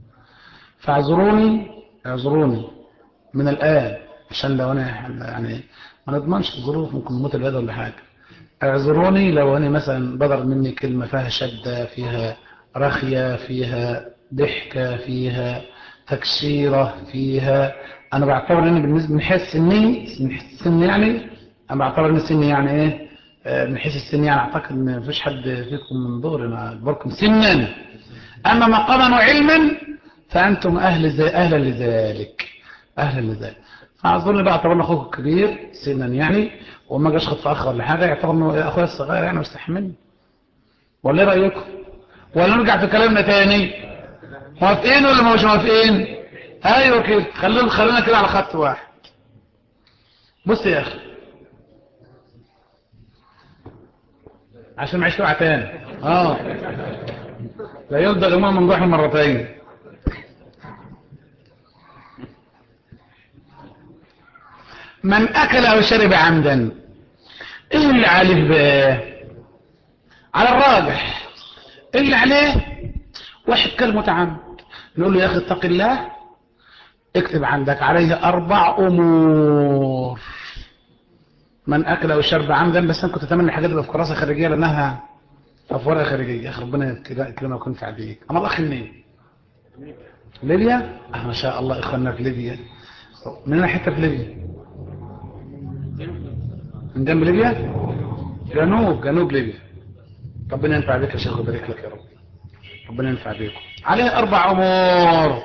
فاعذروني اعذروني من الان عشان لو انا يعني ما نضمنش الظروف ممكن نموت البلد ولا حاجه اعذروني لو انا مثلا بدر مني كلمه فيها شده فيها رخيه فيها ضحكه فيها تكشيره فيها انا بعتبر ان بالنسبه من حيث سني من حيث السن يعني انا بعتبر ان سني يعني ايه آه، من حيث السن يعني اعتقد ان مفيش حد فيكم من دور انا اكبركم سنا اما مقاما وعلما فانتم اهل زي اهلا لذلك اهلا لذلك فاعذرني بقى اعتبرنا اخوكم كبير سنا يعني وما جاش خد في اخ ولا حاجه يعتبر انه اخويا الصغير يعني مستحملني ولا ايه رايكم ولا نرجع في كلامنا تاني موافقين ولا مش موافقين ايوه كده خلونا خلينا كده على خط واحد بص يا اخي عشان ما عيش تقع تاني اه لا يلدغ الماء من ضحى مرتين من اكل او شرب عمدا ايه اللي عليه بقى على الراجح إيه اللي عليه واحد كان متعمد نقول له يا اخي اتق الله اكتب عندك عليه اربع امور من اكل او شرب عمدا بس انا كنت اتمنى الحاجات تبقى في كراسه خارجيه لانها في ورقه خارجيه يا اخي ربنا يكرمنا ويكون في عديك اما الاخ منين ليبيا آه ما شاء الله اخواننا في ليبيا من حته في ليبيا من جنب ليبيا جنوب جنوب ليبيا ربنا ينفع بك يا شيخ ويبارك لك يا رب ربنا ينفع بكم عليه اربع امور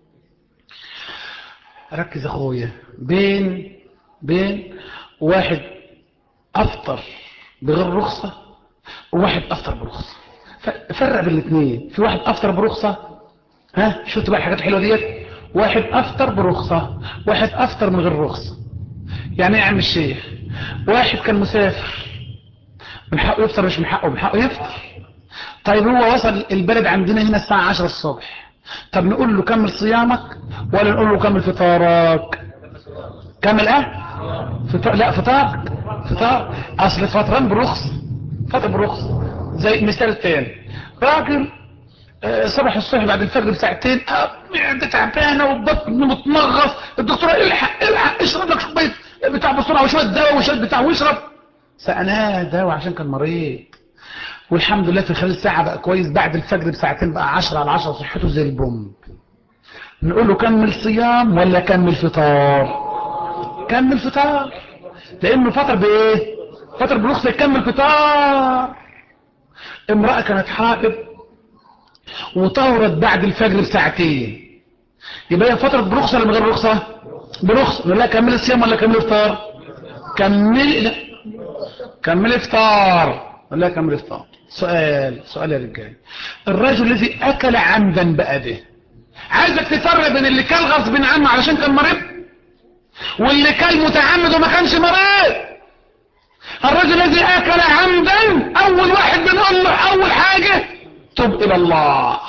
ركز يا اخويا بين بين واحد افطر بغير رخصة وواحد افطر برخصة ف- فرق بين الاثنين في واحد افطر برخصة ها شفت بقى الحاجات الحلوة ديت واحد افطر برخصة واحد افطر من غير رخصة يعني ايه يا عم الشيخ واحد كان مسافر من حقه يفطر مش من حقه من حقه يفطر طيب هو وصل البلد عندنا هنا الساعة 10 الصبح طب نقول له كمل صيامك ولا نقول له كمل فطارك كمل اه فطار لا فطار فطار اصل الفطران برخص فطر برخص زي مثال تاني راجل آه، صبح الصبح بعد الفجر بساعتين آه، معدة تعبانه وبطن متنغص الدكتور قال الحق الحق اشرب لك شويه بتاع بسرعه وشويه دواء وشويه بتاع واشرب سقناه دواء عشان كان مريض والحمد لله في خلال ساعة بقى كويس بعد الفجر بساعتين بقى 10 على 10 صحته زي البوم نقول له كمل صيام ولا كمل فطار كمل فطار لانه فطر بايه فطر برخصة يكمل فطار امرأة كانت حائض وطهرت بعد الفجر بساعتين يبقى هي فترة برخصة ولا من غير رخصة برخصة نقول لها كمل الصيام ولا كمل افطار كمل لا كمل افطار نقول لها كمل افطار سؤال سؤال يا رجال الرجل الذي اكل عمدا بقى ده عايزك تفرق بين اللي كان غصب عنه علشان كان مريض واللي كان متعمد وما كانش مريض الرجل الذي اكل عمدا اول واحد بنقول له اول حاجة تب الى الله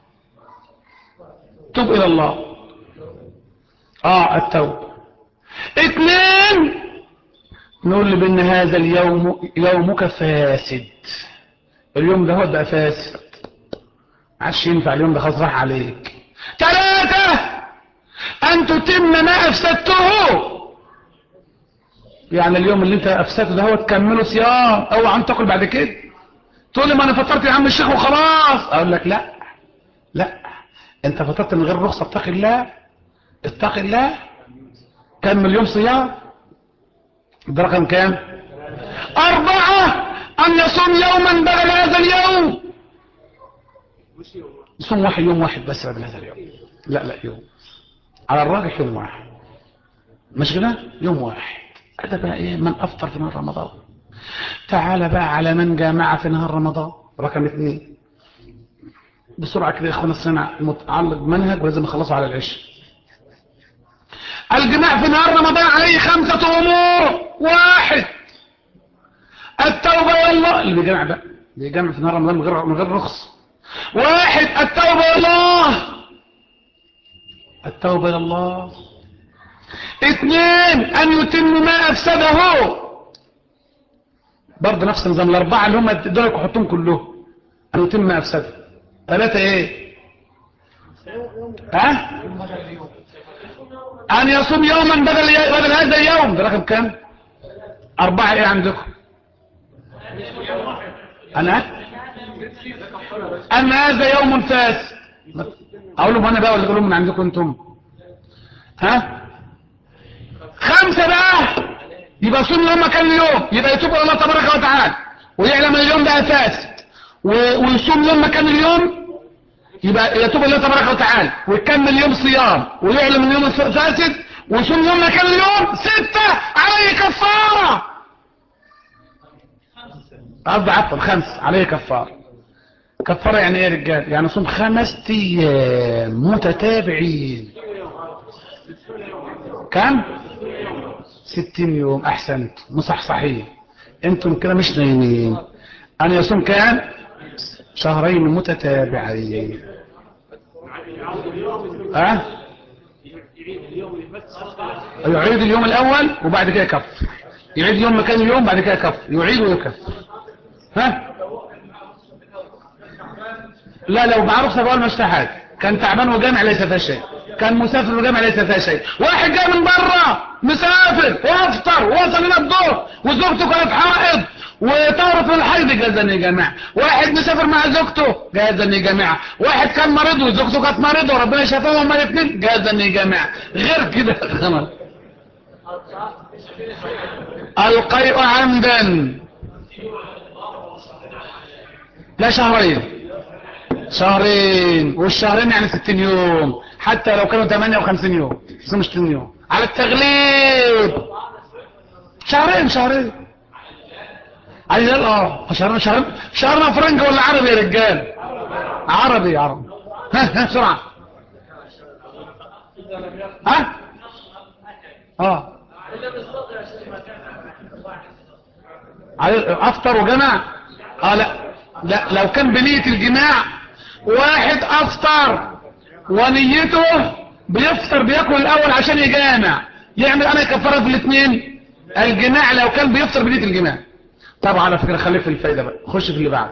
تب الى الله اه التوبة اثنين نقول له بان هذا اليوم يومك فاسد اليوم ده هو بقى فاسد عادش ينفع اليوم ده خلاص راح عليك ثلاثة ان تتم ما افسدته يعني اليوم اللي انت افسدته ده هو تكمله صيام اوعى عم تاكل بعد كده تقول لي ما انا فطرت يا عم الشيخ وخلاص اقول لك لا لا انت فطرت من غير رخصه اتق الله اتق الله كمل يوم صيام ده رقم كام اربعه ان يصوم يوما بدل هذا اليوم يصوم واحد يوم واحد بس بدل هذا اليوم لا لا يوم على الراجح يوم واحد مش كده يوم واحد هذا بقى ايه من افطر في نهار رمضان تعال بقى على من جامع في نهار رمضان رقم اثنين بسرعة كده يا اخوانا الصنع متعلق بمنهج ولازم نخلصه على العشاء الجماع في نهار رمضان عليه خمسة امور واحد التوبة الى الله اللي بيجمع بقى بيجمع في نهار رمضان من غير من غير رخص واحد التوبة الى الله التوبة الى الله اثنين ان يتم ما افسده برضه نفس النظام الاربعه اللي هم دول يحطهم كلهم ان يتم ما افسده ثلاثه ايه ها ان يصوم يوما بدل بدل هذا اليوم ده رقم كام اربعه ايه عندكم انا ان هذا يوم فاسد اقول لهم انا بقى ولا اقول لهم من عندكم انتم ها خمسة بقى يبقى صوم يوم مكان اليوم يبقى يتوب الى الله تبارك وتعالى ويعلم ان اليوم ده فاسد و- ويصوم يوم مكان اليوم يبقى يتوب الى الله تبارك وتعالى ويكمل يوم صيام ويعلم ان اليوم فاسد ويصوم يوم مكان اليوم ستة عليه كفارة قصدي عفوا خمس عليه كفارة كفارة يعني ايه يا رجال يعني صوم خمس ايام متتابعين كم ستين يوم احسنت مصحصحين انتم كده مش نايمين انا يصوم كام شهرين متتابعين ها يعيد اليوم الاول وبعد كده يكفر يعيد يوم مكان اليوم بعد كده يكفر يعيد ويكفر ها لا لو معروف سبوال مش حاجه كان تعبان وجامع ليس فيها شيء كان مسافر وجامع ليس فيها شيء واحد جاي من بره مسافر وافطر وصل هنا الظهر وزوجته كانت حائض وطارت من الحيض جازني يا جماعه واحد مسافر مع زوجته جازني يا جماعه واحد كان مريض وزوجته كانت مريضه وربنا شفاهم هما الاثنين جازني يا جماعه غير كده خلاص القيء عمدا لا شهرين شهرين والشهرين يعني 60 يوم حتى لو كانوا 58 يوم بس مش 60 يوم على التغليب شهرين شهرين عايز اه شهرين شهرين شهرنا فرنجي ولا عربي يا رجال عربي عربي ها ها بسرعه ها اه علي- افطر وجمع اه لا لا لو كان بنية الجماع واحد افطر ونيته بيفطر بياكل الاول عشان يجامع يعمل انا كفاره في الاثنين الجماع لو كان بيفطر بنية الجماع طبعا على فكرة خليك في الفايدة بقى خش في اللي بعد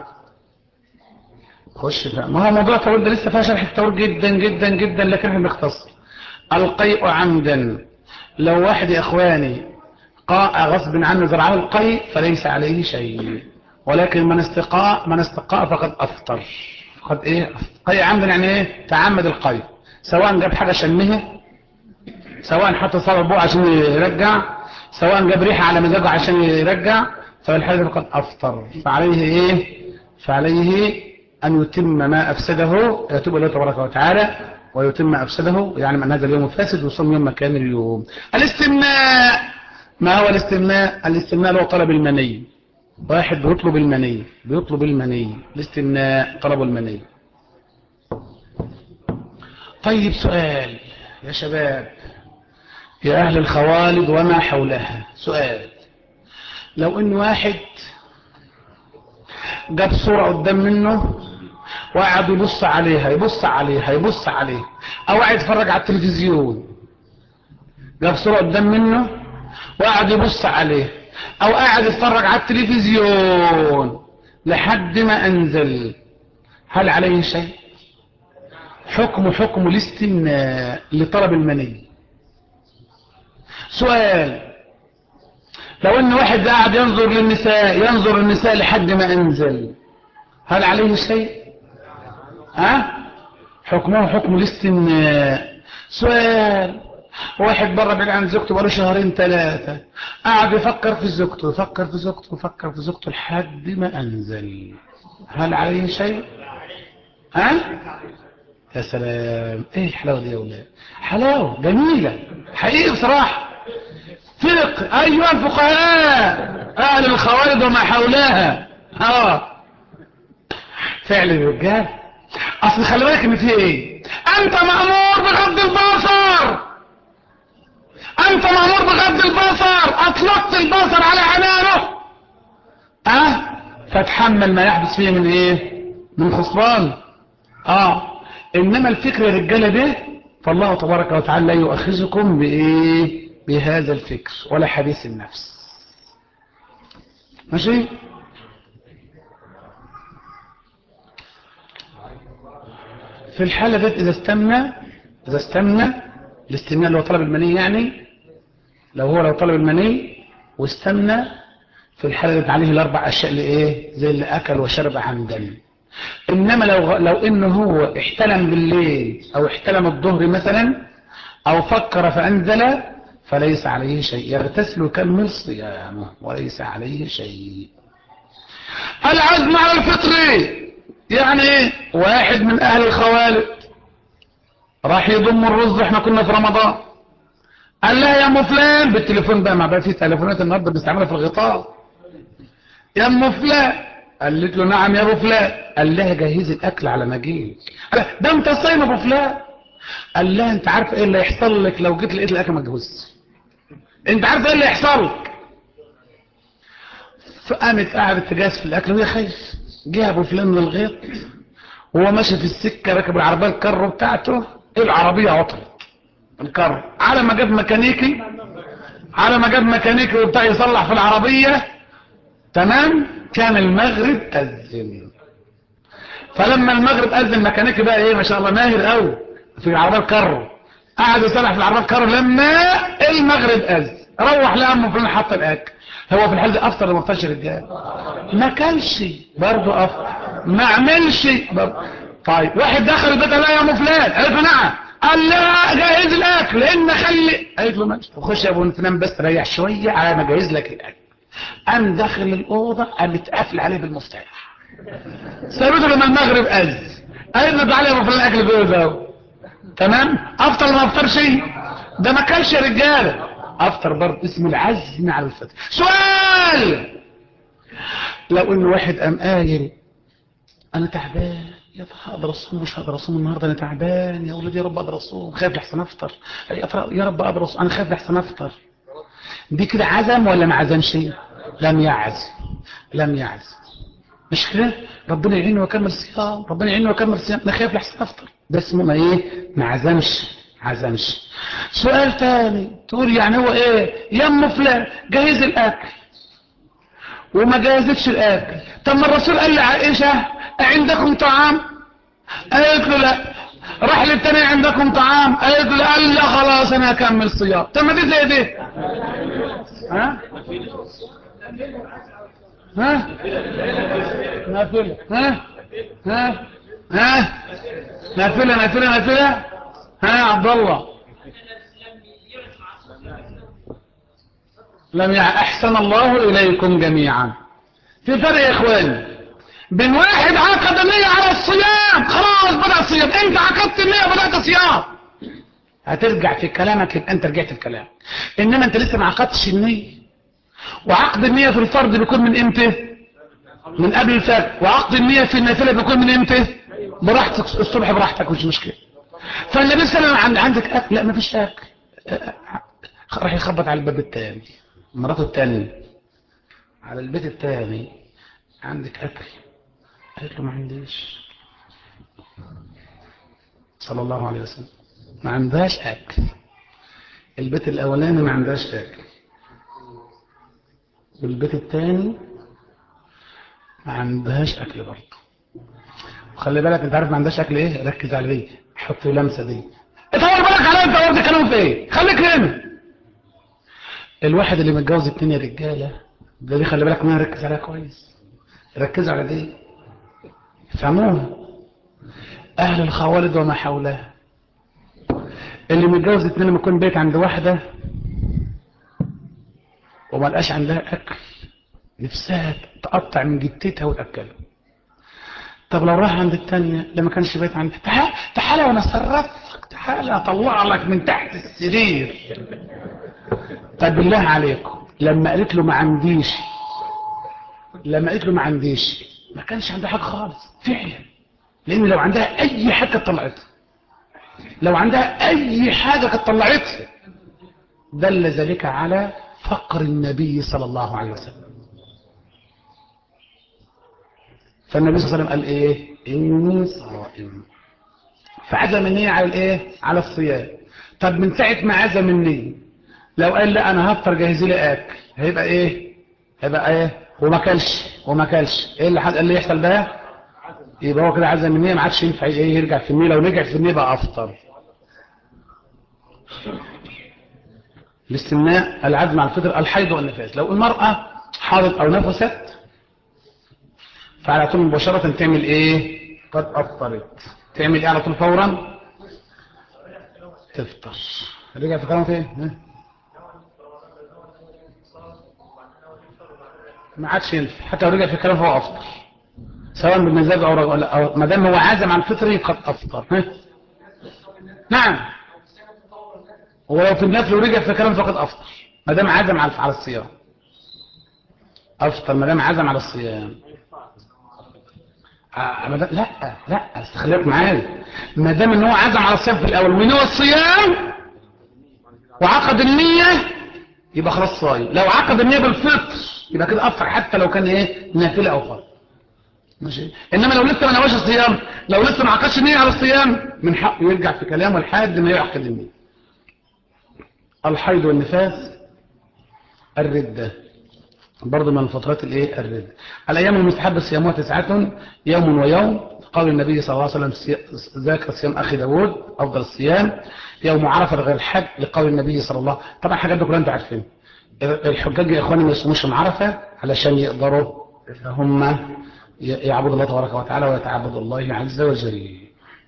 خش في ما هو موضوع التوريد ده لسه فيها شرح التوريد جدا جدا جدا لكن احنا بنختصر القيء عمدا لو واحد يا اخواني قاء غصب عنه زرعه القيء فليس عليه شيء ولكن من استقاء من استقاء فقد افطر فقد ايه قيء عمدا يعني ايه تعمد القيء سواء جاب حاجه شمها سواء حط صبع بوق عشان يرجع سواء جاب ريحه على مزاجه عشان يرجع فالحدث فقد افطر فعليه ايه فعليه ان يتم ما افسده يتوب الله تبارك وتعالى ويتم ما افسده يعني من هذا اليوم فاسد ويصوم يوم مكان اليوم الاستمناء ما هو الاستمناء الاستمناء هو طلب المني واحد بيطلب المني بيطلب المني الاستمناء طلب المني طيب سؤال يا شباب يا أهل الخوالد وما حولها سؤال لو ان واحد جاب صورة قدام منه وقعد يبص عليها يبص عليها يبص عليها او قاعد يتفرج على التلفزيون جاب صورة قدام منه وقعد يبص عليه او قاعد يتفرج على التلفزيون لحد ما انزل هل عليه شيء حكم حكم الاستمناء لطلب المني سؤال لو ان واحد قاعد ينظر للنساء ينظر للنساء لحد ما انزل هل عليه شيء ها حكمه حكم الاستمناء سؤال واحد بره بعيد عن زوجته بقاله شهرين ثلاثة قاعد يفكر في زوجته يفكر في زوجته يفكر في زوجته لحد ما انزل هل عليه شيء ها يا سلام ايه الحلاوه دي يا ولاد حلاوه جميله حقيقي بصراحه فرق ايها الفقهاء اهل الخوارج وما حولها اه فعل الرجال اصل خلي بالك ان في ايه انت مامور بغض البصر انت مامور بغض البصر اطلقت البصر على عنانه اه فتحمل ما يحدث فيه من ايه من خسران اه انما الفكر يا رجاله ده فالله تبارك وتعالى لا يؤاخذكم بايه بهذا الفكر ولا حديث النفس ماشي في الحالة ديت إذا استمنى إذا استمنى الاستمناء اللي هو طلب المني يعني لو هو لو طلب المني واستمنى في الحالة ديت عليه الأربع أشياء لإيه زي اللي أكل وشرب عمدا إنما لو لو إنه هو احتلم بالليل أو احتلم الظهر مثلا أو فكر فأنزل فليس عليه شيء يغتسل ويكمل صيامه وليس عليه شيء العزم على الفطر يعني ايه واحد من اهل الخوالد راح يضم الرز احنا كنا في رمضان قال لها يا ام فلان بالتليفون بقى ما بقى في تليفونات النهارده بنستعملها في الغطاء يا ام فلان قالت له نعم يا ابو فلان قال لها جهزي الاكل على ما اجي ده انت صايم ابو فلان قال لها انت عارف ايه اللي يحصل لك لو جيت لقيت الاكل ما جهزش انت عارف ايه اللي يحصل لك فقامت قعدت تجهز في الاكل وهي خايف جه ابو فلان من الغيط وهو ماشي في السكه راكب العربيه الكر بتاعته العربيه عطلت الكر على ما جاب ميكانيكي على ما جاب ميكانيكي وبتاع يصلح في العربيه تمام كان المغرب اذن فلما المغرب اذن ميكانيكي بقى ايه ما شاء الله ماهر قوي في العربيه الكر قعد يصلح في العربيه الكر لما المغرب اذن روح لامه فلان حط الاكل هو في الحال ده افطر ولا ما افطرش رجال ما كلش برضه افطر ما عملش برضه طيب واحد دخل البيت قال لها يا ام فلان قالت له نعم قال لها جهز الاكل لان خلي قالت له ماشي خش يا ابو تنام بس ريح شويه على ما اجهز لك الاكل قام داخل الاوضه قامت قافل عليه بالمفتاح سابته لما المغرب اذن قالت له تعالى يا ابو فلان الاكل جوه ده تمام افطر ما افطرش ده ما كلش يا رجاله افطر برضه اسمه العزم على الفطر سؤال لو ان واحد قام قايل انا تعبان يا ترى هقدر اصوم مش هقدر اصوم النهارده انا تعبان يا ولدي يا رب اقدر اصوم خايف لحسن افطر يا ترى يا رب اقدر اصوم انا خايف لحسن افطر دي كده عزم ولا ما عزمش لم يعزم لم يعزم مش كده ربنا يعينه ويكمل صيام ربنا يعينه ويكمل صيام انا خايف لحسن افطر ده اسمه ما ايه ما عزمش عزمش سؤال تاني تقول يعني هو ايه يا ام فلان جهز الاكل وما جهزتش الاكل طب ما الرسول قال لعائشه عندكم طعام قالت له لا راح للتاني عندكم طعام قالت له قال لا خلاص انا هكمل صيام طب ما دي زي دي ها ها نافله ها ها ها نافله نافله نافله ها عبد الله لم يع... احسن الله اليكم جميعا في فرق يا اخواني بين واحد عقد النية على الصيام خلاص بدأ الصيام انت عقدت النية بدأت صيام هترجع في كلامك يبقى انت رجعت في كلامك انما انت لسه ما عقدتش النية وعقد النية في الفرض بيكون من امتى من قبل الفجر وعقد النية في النافلة بيكون من امتى براحتك الصبح براحتك مش مشكلة فالنبي صلى الله عليه وسلم عندك اكل لا ما فيش اكل راح يخبط على الباب الثاني مراته الثانيه على البيت الثاني عندك اكل قالت له ما عنديش صلى الله عليه وسلم ما عندهاش اكل البيت الاولاني ما عندهاش اكل والبيت الثاني ما عندهاش اكل برضه وخلي بالك انت عارف ما عندهاش اكل ايه ركز على دي حط لمسه دي طول بالك عليا انت ورد كلام في ايه خليك هنا الواحد اللي متجوز اتنين يا رجاله ده دي خلي بالك منها ركز عليها كويس ركزوا على دي فهموها اهل الخوالد وما حولها اللي متجوز اتنين لما يكون بيت عند واحده وما لقاش عندها اكل نفسها تقطع من جتتها وتاكلها طب لو راح عند التانية لما كانش بيت عند تعال تعال وانا اصرفك تعال اطلع لك من تحت السرير طب بالله عليكم لما قالت له ما عنديش لما قالت له ما عنديش ما كانش عندها حاجه خالص فعلا لان لو عندها اي حاجه كانت طلعتها لو عندها اي حاجه كانت طلعتها دل ذلك على فقر النبي صلى الله عليه وسلم فالنبي صلى الله عليه وسلم قال ايه اني صائم فعزم النية على الايه على الصيام طب من ساعة ما عزم النية لو قال لا انا هفطر جهزي لي اكل هيبقى ايه هيبقى ايه وما كلش وما كلش ايه اللي حد اللي يحصل بقى يبقى هو كده عزم النية ما عادش ينفع ايه يرجع في النية لو رجع في النية بقى افطر الاستمناء العزم على الفطر الحيض والنفاس لو المرأة حاضت او نفست فعلى طول مباشرة تعمل ايه قد افطرت تعمل ايه على طول فورا تفطر رجع في كلامه فين ها؟ ما عادش ينفع حتى لو رجع في كلامه فهو افطر سواء بالمزاج او رغ- ولا او ما دام هو عازم عن الفطر قد افطر ها؟ نعم ولو في النفل ورجع في كلامه فقد افطر ما دام عزم على على الصيام افطر ما دام عزم على الصيام آه، ما دام- لا لا استخلف معايا ما دام ان هو عزم على الصيام في الاول ونوى الصيام وعقد النية يبقى خلاص صايم لو عقد النية بالفطر يبقى كده افطر حتى لو كان ايه نافلة او فرض ماشي انما لو لسه ما نواش الصيام لو لسه ما عقدش النية على الصيام من حقه يرجع في كلامه لحد ما يعقد النية الحيض والنفاس الردة برضه من فترات الايه الرد الايام المستحبه صيامها تسعه يوم ويوم قال النبي صلى الله عليه وسلم سي- ذاك صيام اخي داود افضل الصيام يوم عرفه غير الحج لقول النبي صلى الله طبعا حاجات دي كلها انتوا عارفين الحجاج يا اخواني ما يصوموش يوم عرفه علشان يقدروا هم ي- يعبدوا الله تبارك وتعالى ويتعبدوا الله عز وجل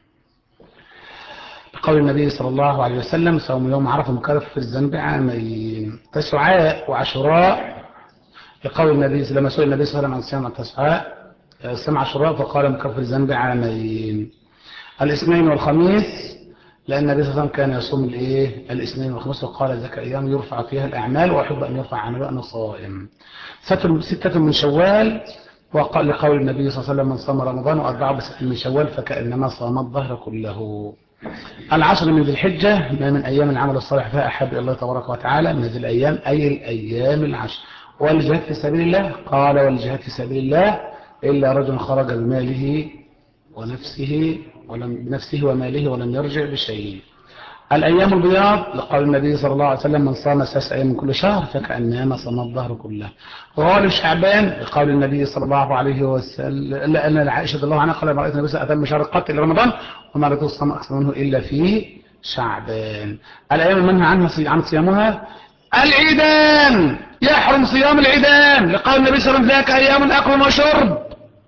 قول النبي صلى الله عليه وسلم صوم يوم عرفه مكرف في الذنب عامين تسعاء وعشراء لقول النبي لما سئل النبي صلى الله عليه وسلم عن صيام التسعاء صيام عاشوراء فقال مكفر الذنب عامين الاثنين والخميس لأن النبي صلى الله عليه وسلم كان يصوم الايه الاثنين والخميس وقال ذاك أيام يرفع فيها الأعمال وأحب أن يرفع عمل وأنا صائم ست- ستة من شوال وقال لقول النبي صلى الله عليه وسلم من صام رمضان وأربعة بستة من شوال فكأنما صام الظهر كله العشر من ذي الحجة ما من أيام العمل الصالح فيها أحب إلى الله تبارك وتعالى من هذه الأيام أي الأيام العشر والجهاد في سبيل الله قال والجهاد في سبيل الله إلا رجل خرج بماله ونفسه ولم بنفسه وماله ولم يرجع بشيء الأيام البياض لقول النبي صلى الله عليه وسلم من صام ساس أيام من كل شهر فكأنما صام الظهر كله وغالب شعبان لقول النبي صلى الله عليه وسلم لأن عائشة رضي الله عنها قال ما رأيت النبي صلى الله عليه وسلم أتم شهر قط إلى رمضان وما رأيت الصوم أكثر منه إلا في شعبان الأيام المنهى عنها صي- عن صيامها العيدان يحرم صيام العيدان لقول النبي صلى الله عليه وسلم ذاك أيام أكل وشرب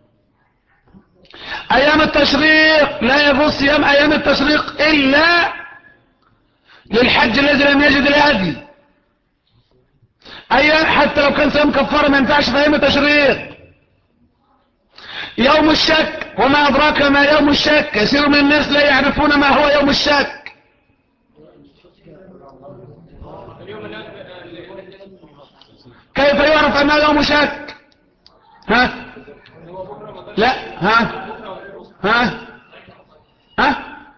أيام التشريق لا يجوز صيام أيام التشريق إلا للحج الذي لم يجد الهدي أيام حتى لو كان صيام كفارة ما ينفعش في أيام التشريق يوم الشك وما أدراك ما يوم الشك كثير من الناس لا يعرفون ما هو يوم الشك كيف يعرف أنه يوم شك ها لا ها ها ها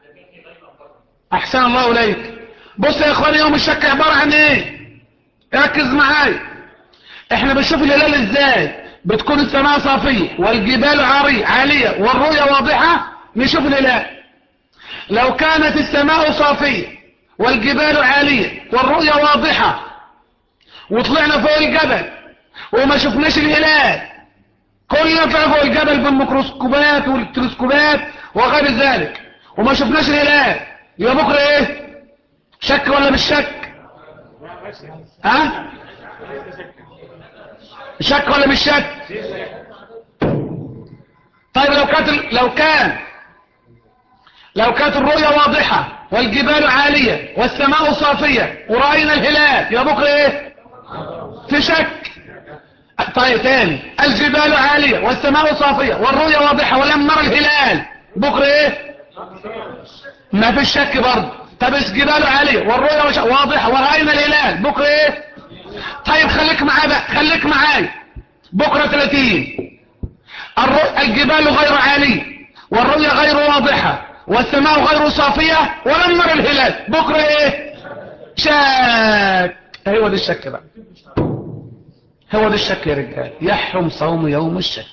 احسن الله اليك بص يا اخواني يوم الشك عبارة عن ايه ركز معايا احنا بنشوف الهلال ازاي بتكون السماء صافية والجبال عارية عالية والرؤية واضحة نشوف الهلال لو كانت السماء صافية والجبال عالية والرؤية واضحة وطلعنا فوق الجبل وما شفناش الهلال كلنا طلع فوق الجبل بالميكروسكوبات والتلسكوبات وغير ذلك وما شفناش الهلال يبقى بكره ايه شك ولا مش شك ها شك ولا مش شك طيب لو كانت لو كان لو كانت الرؤيا واضحة والجبال عالية والسماء صافية ورأينا الهلال يبقى بكرة ايه في شك طيب تاني الجبال عالية والسماء صافية والرؤيا واضحة ولم نرى الهلال بكرة ايه ما فيش شك برضه طب الجبال عالية والرؤيا وش- واضحة ورأينا الهلال بكرة ايه طيب خليك معايا بقى خليك معايا بكرة 30 الرؤ... الجبال غير عالية والرؤيا غير واضحة والسماء غير صافية ولم نرى الهلال بكرة ايه شك هو ده الشك بقى هو ده الشك يا رجال يحرم صوم يوم الشك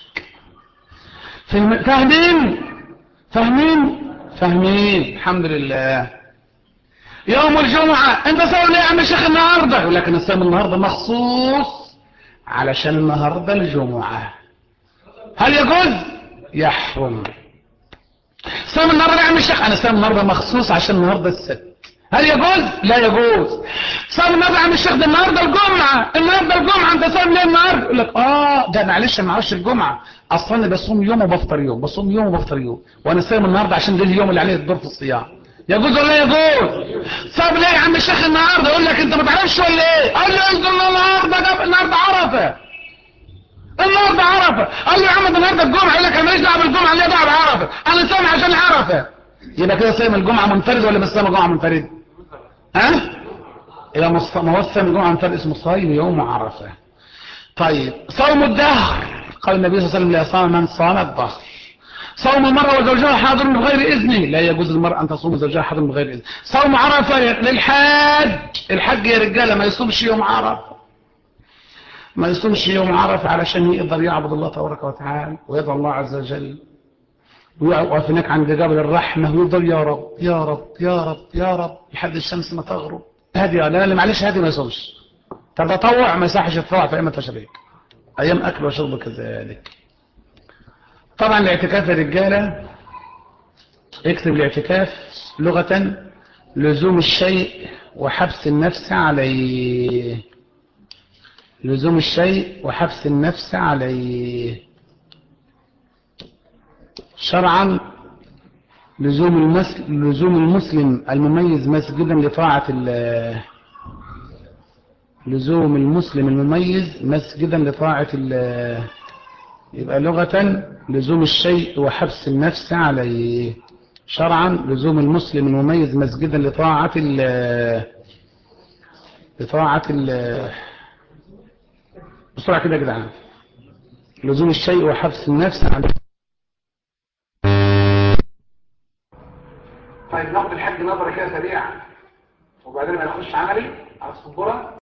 فهم- فاهمين فاهمين فاهمين الحمد لله يوم الجمعة انت صوم ليه يا عم الشيخ النهاردة يقول لك انا صوم النهاردة مخصوص علشان النهاردة الجمعة هل يجوز يحرم صوم النهاردة يا عم الشيخ انا صوم النهاردة مخصوص عشان النهاردة السبت هل يجوز لا يجوز صوم النهاردة يا عم الشيخ ده النهاردة الجمعة النهاردة الجمعة انت صوم ليه النهاردة يقول لك اه ده معلش ما اعرفش الجمعة اصلا انا بصوم يوم وبفطر يوم بصوم يوم وبفطر يوم وانا صايم النهاردة عشان ده اليوم اللي عليه الدور في الصيام يجوز ولا يجوز صوم ليه يا عم الشيخ النهاردة يقول لك انت ما تعرفش ولا ايه قال لي انزل النهاردة ده النهاردة عرفة النهارده عرفه قال لي يا عم ده النهارده الجمعه يقول لك انا ماليش دعوه بالجمعه اللي هي دعوه بعرفه انا صايم عشان عرفه يبقى كده صايم الجمعه منفرد ولا مش صايم الجمعه منفرد ها يبقى مص- ما هو صايم الجمعه منفرد اسمه صايم يوم عرفه طيب صوم الدهر قال النبي صلى الله عليه وسلم لا صام من صام الدهر صوم المرأة وزوجها حاضر من غير إذنه لا يجوز للمرأة أن تصوم زوجها حاضر من غير إذن صوم عرفة للحاج الحاج يا رجالة ما يصومش يوم عرفة ما يصومش يوم عرفة علشان يقدر يعبد الله تبارك وتعالى ويدعو الله عز وجل ويقف هناك عند جبل الرحمة ويفضل يا رب يا رب يا رب يا رب لحد الشمس ما تغرب هادي لا اللي معلش هادي ما يصومش تتطوع ما يصحش يتطوع في أيام التشريق أيام أكل وشرب كذلك طبعا الاعتكاف يا رجالة اكتب الاعتكاف لغة لزوم الشيء وحبس النفس عليه لزوم الشيء وحبس النفس عليه شرعا لزوم المسلم, لزوم المسلم المميز مسجدا لطاعة الله لزوم المسلم المميز مسجدا لطاعة الله يبقى لغة لزوم الشيء وحبس النفس عليه شرعا لزوم المسلم المميز مسجدا لطاعة الله لطاعة الله بسرعة كده يا جدعان لزوم الشيء وحبس النفس عن طيب ناخد الحج نظرة كده سريعا وبعدين ما نخش عملي على الصبورة